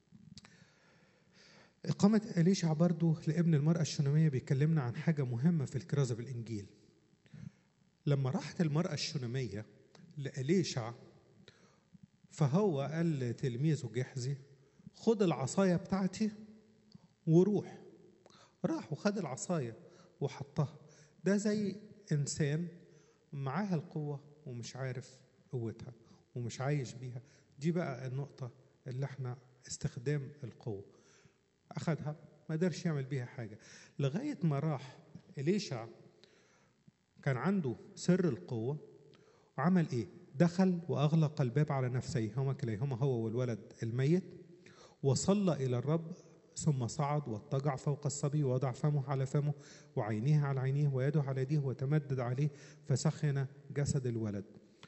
إقامة إليشع برضو لابن المرأة الشونامية بيكلمنا عن حاجة مهمة في الكرازة بالإنجيل لما راحت المرأة الشونامية لإليشع فهو قال لتلميذه جحزي خد العصاية بتاعتي وروح راح وخد العصاية وحطها ده زي إنسان معاها القوة ومش عارف قوتها ومش عايش بيها دي بقى النقطة اللي احنا استخدام القوة أخدها ما قدرش يعمل بيها حاجة لغاية ما راح إليشع كان عنده سر القوة وعمل إيه؟ دخل وأغلق الباب على نفسيهما كليهما هو والولد الميت وصلى إلى الرب ثم صعد واضطجع فوق الصبي ووضع فمه على فمه وعينيه على عينيه ويده على يديه وتمدد عليه فسخن جسد الولد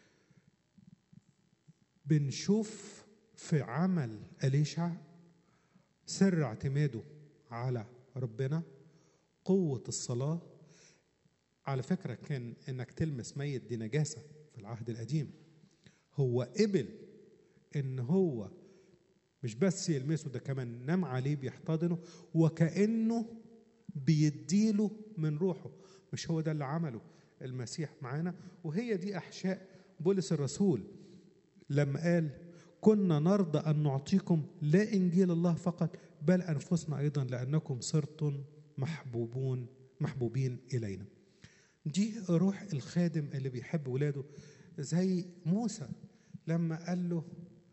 بنشوف في عمل أليشع سر اعتماده على ربنا قوة الصلاة على فكرة كان إنك تلمس ميت دي نجاسة في العهد القديم هو قبل إن هو مش بس يلمسه ده كمان نام عليه بيحتضنه وكأنه بيديله من روحه مش هو ده اللي عمله المسيح معانا وهي دي أحشاء بولس الرسول لما قال كنا نرضى أن نعطيكم لا إنجيل الله فقط بل أنفسنا أيضا لأنكم صرتم محبوبون محبوبين إلينا دي روح الخادم اللي بيحب ولاده زي موسى لما قال له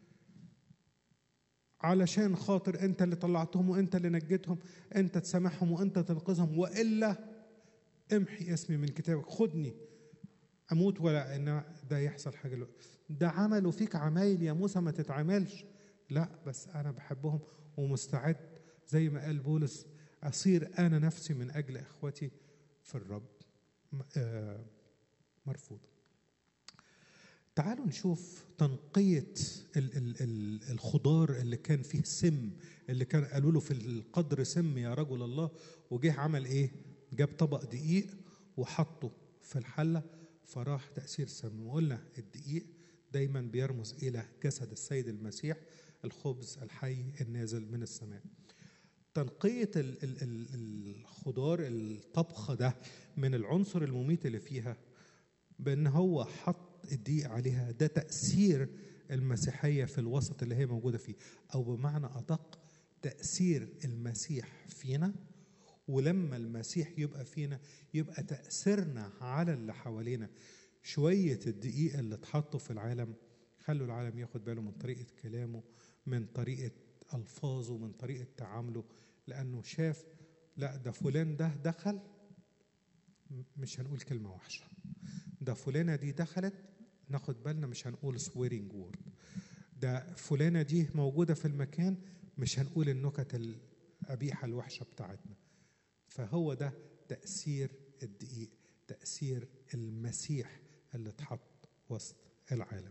علشان خاطر انت اللي طلعتهم وانت اللي نجيتهم انت تسامحهم وانت تنقذهم والا امحي اسمي من كتابك خدني اموت ولا ان ده يحصل حاجه له. ده عملوا فيك عمايل يا موسى ما تتعملش لا بس انا بحبهم ومستعد زي ما قال بولس اصير انا نفسي من اجل اخوتي في الرب آه مرفوض تعالوا نشوف تنقية ال ال ال الخضار اللي كان فيه سم اللي كان قالوا له في القدر سم يا رجل الله وجه عمل ايه؟ جاب طبق دقيق وحطه في الحلة فراح تأثير سم وقلنا الدقيق دايما بيرمز إلى جسد السيد المسيح الخبز الحي النازل من السماء تنقية ال ال ال الخضار الطبخة ده من العنصر المميت اللي فيها بأن هو حط الدقيق عليها ده تأثير المسيحية في الوسط اللي هي موجودة فيه أو بمعنى أدق تأثير المسيح فينا ولما المسيح يبقى فينا يبقى تأثيرنا على اللي حوالينا شوية الدقيق اللي اتحطوا في العالم خلوا العالم ياخد باله من طريقة كلامه من طريقة ألفاظه من طريقة تعامله لأنه شاف لا ده فلان ده دخل مش هنقول كلمة وحشة ده فلانة دي دخلت ناخد بالنا مش هنقول سويرنج وورد ده فلانة دي موجودة في المكان مش هنقول النكت القبيحة الوحشة بتاعتنا فهو ده تأثير الدقيق تأثير المسيح اللي اتحط وسط العالم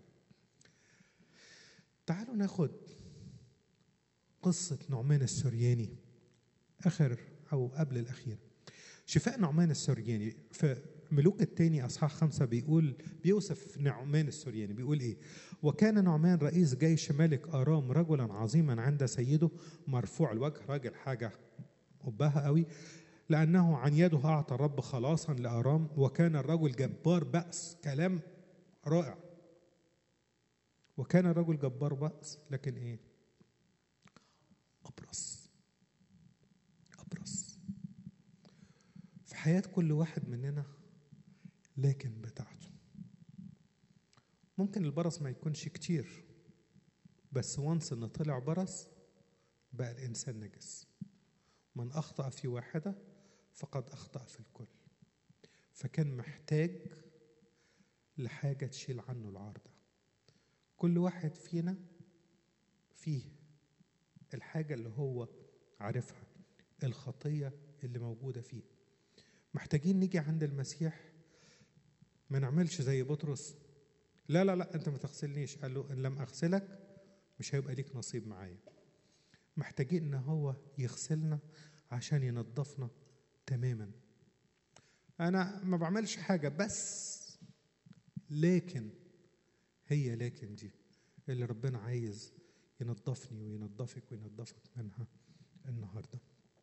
تعالوا ناخد قصة نعمان السرياني آخر أو قبل الأخير شفاء نعمان السرياني في ملوك التاني اصحاح خمسه بيقول بيوصف نعمان السورياني بيقول ايه؟ وكان نعمان رئيس جيش ملك ارام رجلا عظيما عند سيده مرفوع الوجه راجل حاجه قبها قوي لانه عن يده اعطى الرب خلاصا لارام وكان الرجل جبار باس كلام رائع وكان الرجل جبار باس لكن ايه؟ ابرص ابرص في حياه كل واحد مننا لكن بتاعته ممكن البرص ما يكونش كتير بس وانس ان طلع برص بقى الانسان نجس من اخطا في واحده فقد اخطا في الكل فكان محتاج لحاجه تشيل عنه العار ده كل واحد فينا فيه الحاجه اللي هو عارفها الخطيه اللي موجوده فيه محتاجين نيجي عند المسيح ما نعملش زي بطرس لا لا لا انت ما تغسلنيش قال له ان لم اغسلك مش هيبقى ليك نصيب معايا محتاجين ان هو يغسلنا عشان ينظفنا تماما انا ما بعملش حاجه بس لكن هي لكن دي اللي ربنا عايز ينظفني وينظفك وينظفك منها النهارده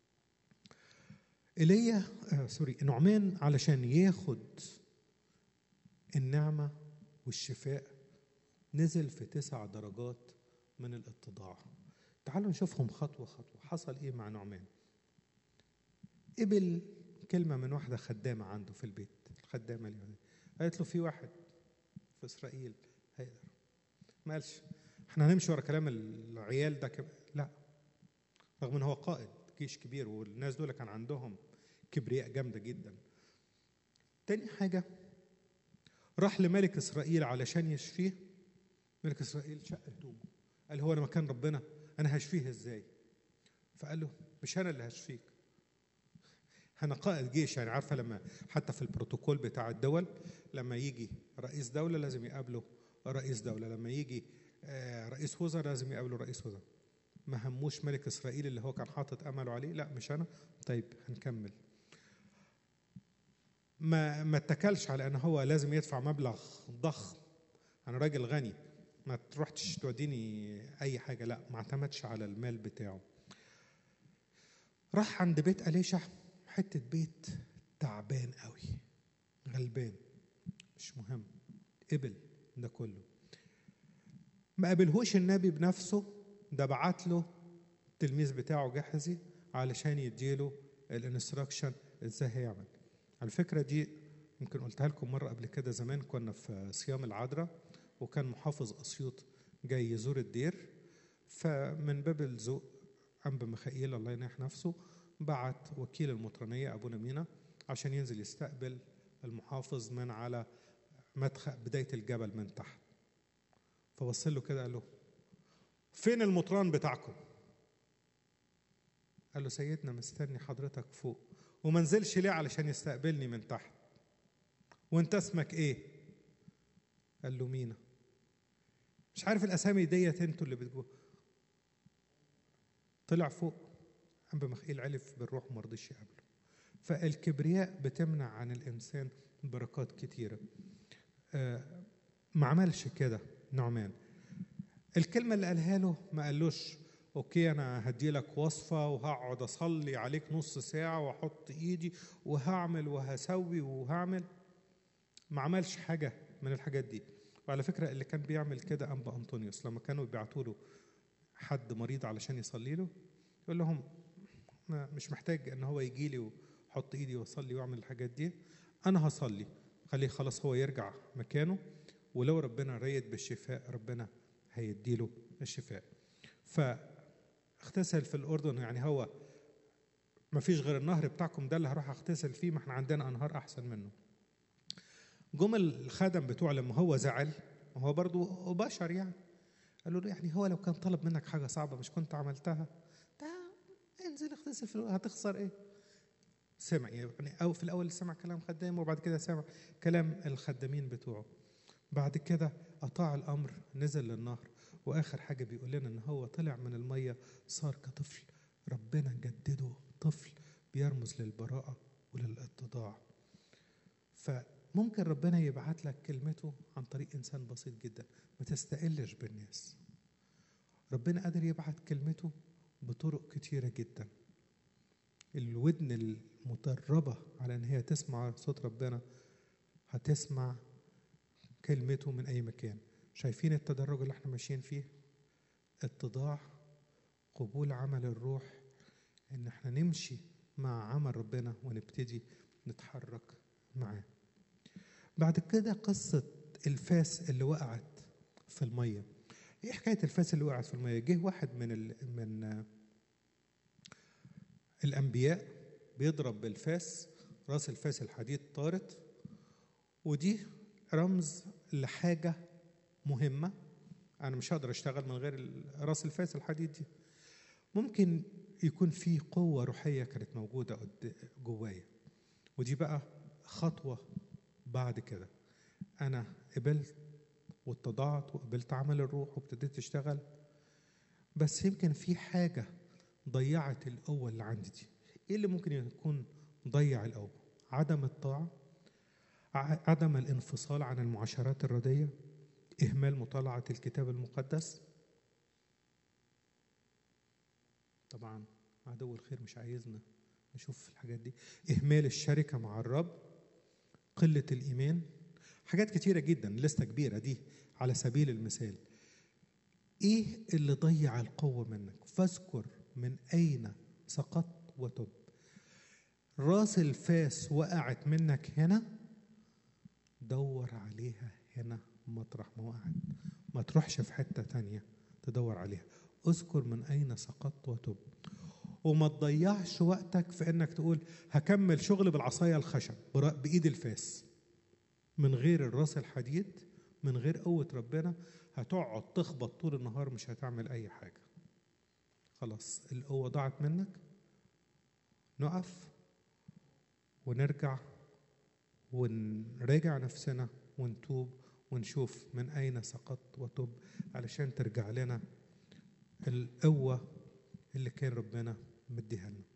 ايليا آه سوري نعمان علشان ياخد النعمه والشفاء نزل في تسع درجات من الاتضاع تعالوا نشوفهم خطوه خطوه حصل ايه مع نعمان قبل كلمه من واحده خدامه عنده في البيت الخدامه اليهوديه قالت له في واحد في اسرائيل هيقدر ما قالش احنا هنمشي ورا كلام العيال ده كب... لا رغم ان هو قائد جيش كبير والناس دول كان عندهم كبرياء جامده جدا تاني حاجه راح لملك اسرائيل علشان يشفيه ملك اسرائيل شق هدومه قال هو انا مكان ربنا انا هشفيه ازاي فقال له مش انا اللي هشفيك انا قائد جيش يعني عارفه لما حتى في البروتوكول بتاع الدول لما يجي رئيس دوله لازم يقابله رئيس دوله لما يجي رئيس وزراء لازم يقابله رئيس وزراء ما هموش ملك اسرائيل اللي هو كان حاطط امله عليه لا مش انا طيب هنكمل ما ما اتكلش على ان هو لازم يدفع مبلغ ضخم انا راجل غني ما تروحش توديني اي حاجه لا ما اعتمدش على المال بتاعه راح عند بيت اليشع حته بيت تعبان قوي غلبان مش مهم قبل ده كله ما قابلهوش النبي بنفسه ده بعت له التلميذ بتاعه جحزي علشان يديله الانستراكشن ازاي هيعمل على الفكره دي يمكن قلتها لكم مره قبل كده زمان كنا في صيام العذراء وكان محافظ اسيوط جاي يزور الدير فمن باب الذوق انبا ميخائيل الله ينيح نفسه بعت وكيل المطرانيه ابونا مينا عشان ينزل يستقبل المحافظ من على مدخل بدايه الجبل من تحت فبص له كده قال له فين المطران بتاعكم قال له سيدنا مستني حضرتك فوق وما نزلش ليه علشان يستقبلني من تحت وانت اسمك ايه قال له مينا مش عارف الاسامي ديت انتوا اللي بتقول طلع فوق انبا مخيل علف بالروح وما رضيش يقابله فالكبرياء بتمنع عن الانسان بركات كتيره آه ما عملش كده نعمان الكلمة اللي قالها له ما قالوش اوكي انا هدي لك وصفة وهقعد اصلي عليك نص ساعة واحط ايدي وهعمل وهسوي وهعمل ما عملش حاجة من الحاجات دي وعلى فكرة اللي كان بيعمل كده أنبا أنطونيوس لما كانوا بيبعتوا له حد مريض علشان يصلي له يقول لهم ما مش محتاج ان هو يجي لي وحط ايدي واصلي واعمل الحاجات دي انا هصلي خليه خلاص هو يرجع مكانه ولو ربنا ريد بالشفاء ربنا هيديله الشفاء فاغتسل في الأردن يعني هو ما فيش غير النهر بتاعكم ده اللي هروح اغتسل فيه ما احنا عندنا أنهار أحسن منه جم الخدم بتوع لما هو زعل وهو برضو بشر يعني قالوا له يعني هو لو كان طلب منك حاجة صعبة مش كنت عملتها ده انزل اغتسل في هتخسر ايه سمع يعني أو في الأول سمع كلام خدام وبعد كده سمع كلام الخدامين بتوعه بعد كده أطاع الأمر نزل للنهر وآخر حاجة بيقول لنا إن هو طلع من المية صار كطفل ربنا جدده طفل بيرمز للبراءة وللاتضاع فممكن ربنا يبعت لك كلمته عن طريق انسان بسيط جدا ما تستقلش بالناس ربنا قادر يبعت كلمته بطرق كتيره جدا الودن المدربه على ان هي تسمع صوت ربنا هتسمع كلمته من اي مكان شايفين التدرج اللي احنا ماشيين فيه اتضاع قبول عمل الروح ان احنا نمشي مع عمل ربنا ونبتدي نتحرك معاه بعد كده قصة الفاس اللي وقعت في المية ايه حكاية الفاس اللي وقعت في المية جه واحد من ال من آه، الأنبياء بيضرب بالفاس راس الفاس الحديد طارت ودي رمز لحاجة مهمة أنا مش هقدر أشتغل من غير ال- راس الفاس الحديد دي ممكن يكون في قوة روحية كانت موجودة قد- جوايا ودي بقى خطوة بعد كده أنا قبلت واتضعت وقبلت عمل الروح وابتديت أشتغل بس يمكن في حاجة ضيعت القوة اللي عندي دي إيه اللي ممكن يكون ضيع القوة عدم الطاعة ع- عدم الانفصال عن المعاشرات الردية إهمال مطالعة الكتاب المقدس طبعا عدو الخير مش عايزنا نشوف الحاجات دي إهمال الشركة مع الرب قلة الإيمان حاجات كتيرة جدا لستة كبيرة دي على سبيل المثال إيه اللي ضيع القوة منك فاذكر من أين سقطت وتب راس الفاس وقعت منك هنا دور عليها هنا مطرح ما وقعت ما تروحش في حتة تانية تدور عليها اذكر من أين سقطت وتب وما تضيعش وقتك في انك تقول هكمل شغل بالعصايه الخشب برا- بايد الفاس من غير الراس الحديد من غير قوه ربنا هتقعد تخبط طول النهار مش هتعمل اي حاجه خلاص القوه ضاعت منك نقف ونرجع ونراجع نفسنا ونتوب ونشوف من اين سقطت وتب علشان ترجع لنا القوه اللي كان ربنا مديها لنا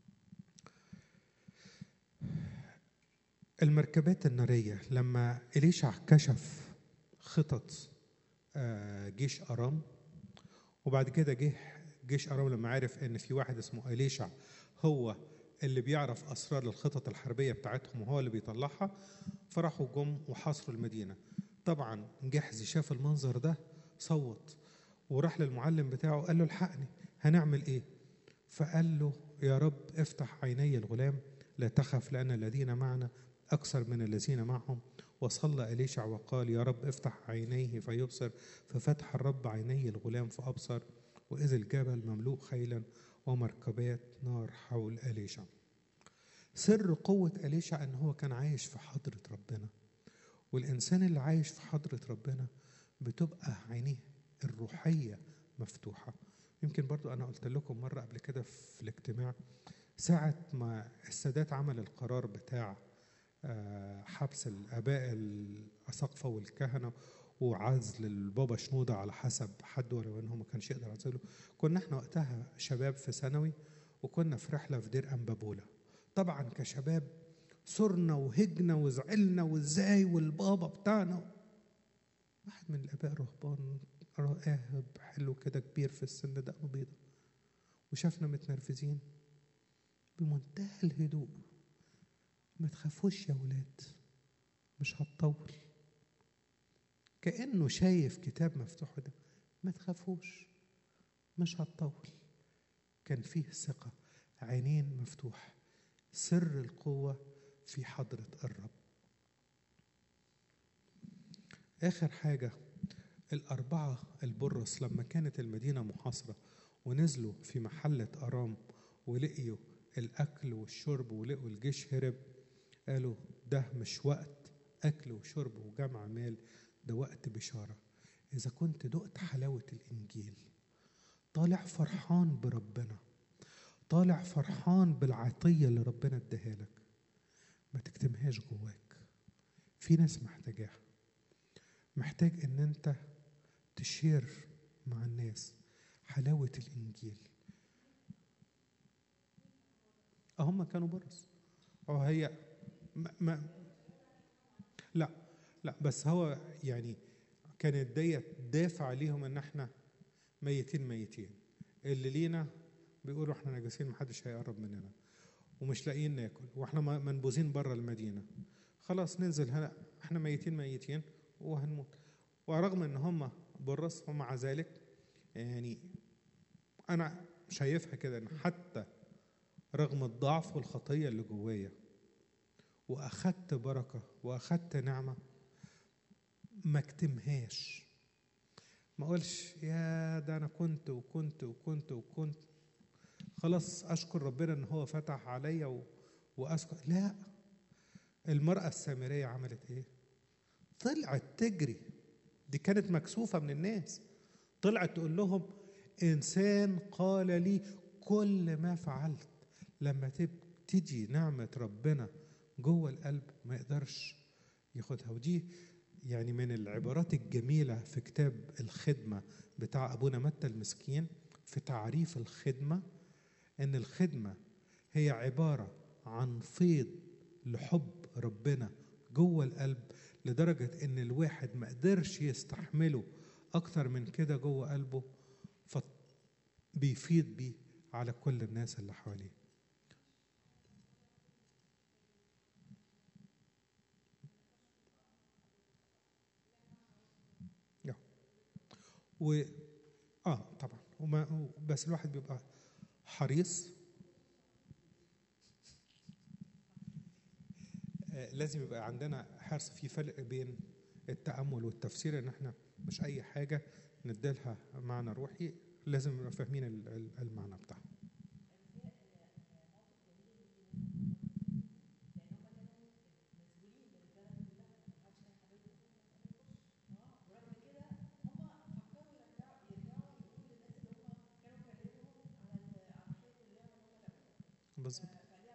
المركبات النارية لما إليشع كشف خطط آه، جيش أرام وبعد كده جه جيش أرام لما عرف إن في واحد اسمه إليشع هو اللي بيعرف أسرار الخطط الحربية بتاعتهم وهو اللي بيطلعها فراحوا جم وحاصروا المدينة طبعا جحزي شاف المنظر ده صوت وراح للمعلم بتاعه قال له الحقني هنعمل ايه فقال له يا رب افتح عيني الغلام لا تخف لأن الذين معنا أكثر من الذين معهم وصلى إليشع وقال يا رب افتح عينيه فيبصر ففتح الرب عيني الغلام فأبصر وإذ الجبل مملوء خيلا ومركبات نار حول أليشع سر قوة أليشع أن هو كان عايش في حضرة ربنا والإنسان اللي عايش في حضرة ربنا بتبقى عينيه الروحية مفتوحة يمكن برضو أنا قلت لكم مرة قبل كده في الاجتماع ساعة ما السادات عمل القرار بتاع آه، حبس الآباء الأساقفة والكهنة وعزل البابا شنودة على حسب حد ولو إنه ما كانش يقدر يعزله كنا احنا وقتها شباب في ثانوي وكنا في رحلة في دير أنبابولا طبعا كشباب صرنا وهجنا وزعلنا وازاي والبابا بتاعنا واحد من الآباء الرهبان راهب حلو كده كبير في السن دقنه بيضة وشافنا متنرفزين بمنتهى الهدوء ما تخافوش يا ولاد مش هتطول كأنه شايف كتاب مفتوح ده ما تخافوش مش هتطول كان فيه ثقة عينين مفتوح سر القوة في حضرة الرب آخر حاجة الأربعة البرص لما كانت المدينة محاصرة ونزلوا في محلة أرام ولقيوا الأكل والشرب ولقوا الجيش هرب قالوا ده مش وقت أكل وشرب وجمع مال ده وقت بشارة إذا كنت دقت حلاوة الإنجيل طالع فرحان بربنا طالع فرحان بالعطية اللي ربنا اداها لك ما تكتمهاش جواك في ناس محتاجاها محتاج ان انت تشير مع الناس حلاوة الإنجيل هم كانوا برص أو هي ما, ما لا لا بس هو يعني كانت ديت دافع ليهم ان احنا ميتين ميتين اللي لينا بيقولوا احنا نجاسين محدش هيقرب مننا ومش لاقيين ناكل واحنا م- منبوذين بره المدينه خلاص ننزل هنا احنا ميتين ميتين وهنموت ورغم ان هم برص ومع ذلك يعني انا شايفها كده ان حتى رغم الضعف والخطيه اللي جوايا واخدت بركه واخدت نعمه ما اكتمهاش ما اقولش يا ده انا كنت وكنت وكنت وكنت خلاص اشكر ربنا ان هو فتح عليا و... واشكر لا المراه السامريه عملت ايه طلعت تجري دي كانت مكسوفه من الناس طلعت تقول لهم انسان قال لي كل ما فعلت لما تبتدي نعمه ربنا جوه القلب ما يقدرش ياخدها ودي يعني من العبارات الجميله في كتاب الخدمه بتاع ابونا متى المسكين في تعريف الخدمه ان الخدمه هي عباره عن فيض لحب ربنا جوه القلب لدرجه ان الواحد ما قدرش يستحمله اكتر من كده جوه قلبه فبيفيض بيه على كل الناس اللي حواليه يا. و اه طبعا وما بس الواحد بيبقى حريص آه، لازم يبقى عندنا حرص في فرق بين التأمل والتفسير ان احنا مش اي حاجة نديلها معنى روحي لازم نبقى فاهمين ال- ال- المعنى بتاعها بالظبط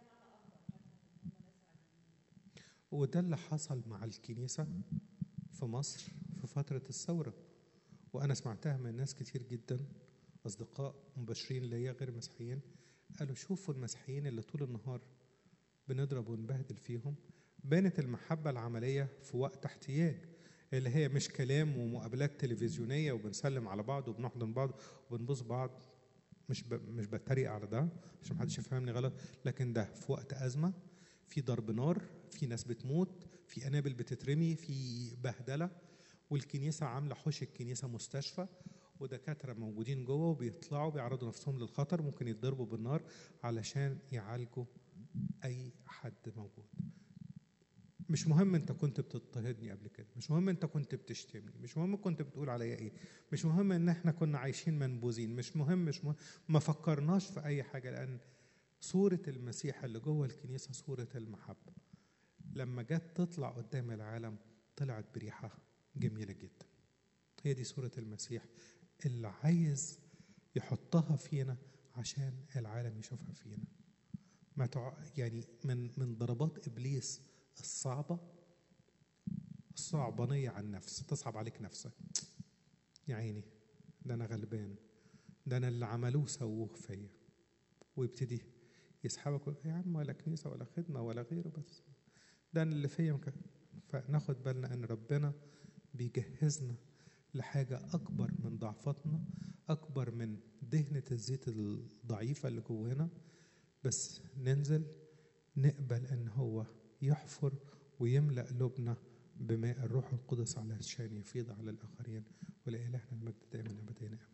وده اللي حصل مع الكنيسة في مصر في فترة الثورة وأنا سمعتها من ناس كتير جدا أصدقاء مباشرين ليا غير مسيحيين قالوا شوفوا المسيحيين اللي طول النهار بنضرب ونبهدل فيهم بانت المحبة العملية في وقت احتياج اللي هي مش كلام ومقابلات تلفزيونية وبنسلم على بعض وبنحضن بعض وبنبوس بعض مش ب... مش بتريق على ده عشان محدش يفهمني غلط لكن ده في وقت أزمة في ضرب نار في ناس بتموت في قنابل بتترمي في بهدلة والكنيسة عاملة حوش الكنيسة مستشفى ودكاترة موجودين جوه وبيطلعوا بيعرضوا نفسهم للخطر ممكن يتضربوا بالنار علشان يعالجوا أي حد موجود مش مهم انت كنت بتضطهدني قبل كده مش مهم انت كنت بتشتمني مش مهم كنت بتقول عليا ايه مش مهم ان احنا كنا عايشين منبوذين مش مهم مش مهم ما فكرناش في اي حاجه لان صوره المسيح اللي جوه الكنيسه صوره المحبه لما جت تطلع قدام العالم طلعت بريحه جميله جدا هي دي صوره المسيح اللي عايز يحطها فينا عشان العالم يشوفها فينا ما تع... يعني من من ضربات ابليس الصعبه الصعبانيه على النفس تصعب عليك نفسك يا عيني ده انا غلبان ده انا اللي عملوه سووه فيا ويبتدي يسحبك ويقول يا عم ولا كنيسه ولا خدمه ولا غيره بس ده انا اللي فيا مك... فناخد بالنا ان ربنا بيجهزنا لحاجه اكبر من ضعفاتنا اكبر من دهنه الزيت الضعيفه اللي جوانا بس ننزل نقبل ان هو يحفر ويملا قلوبنا بماء الروح القدس علشان يفيض على الاخرين ولإلهنا المجد دائما ابدا امين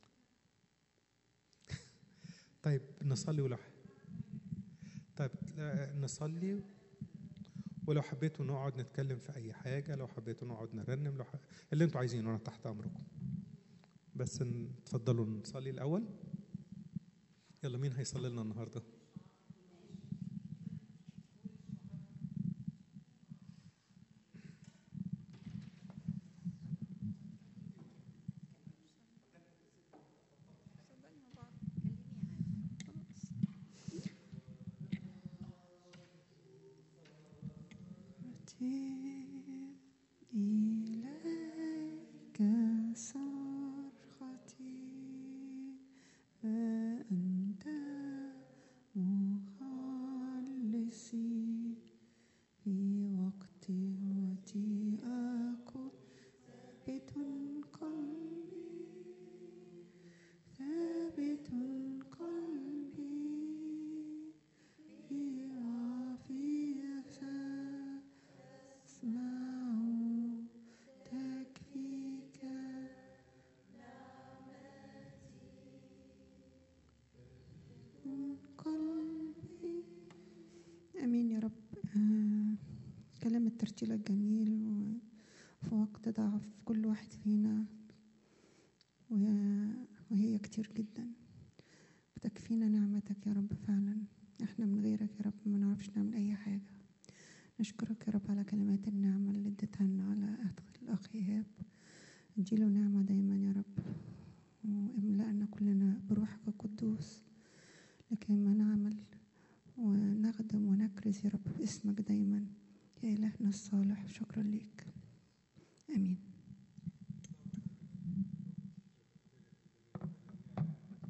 طيب نصلي ولو طيب آه، نصلي ولو حبيتوا نقعد نتكلم في اي حاجه لو حبيتوا نقعد نرنم لو ح... اللي انتوا عايزينه انا تحت امركم بس ن- اتفضلوا نصلي الاول يلا مين هيصلي لنا النهارده إليك صرختي أنت مخلصي في وقت قلبي امين يا رب آه كلام الترتيل الجميل وفي وقت ضعف كل واحد فينا وهي, وهي كتير جدا بتكفينا نعمتك يا رب فعلا احنا من غيرك يا رب ما نعرفش نعمل اي حاجه نشكرك يا رب على كلمات النعمه اللي اديتها لنا على الاخ ايهاب اديله نعمه دايما يا رب واملأنا كلنا بروحك القدوس لكي ما نعمل ونخدم ونكرز يا رب باسمك دايما يا إلهنا الصالح شكرا ليك آمين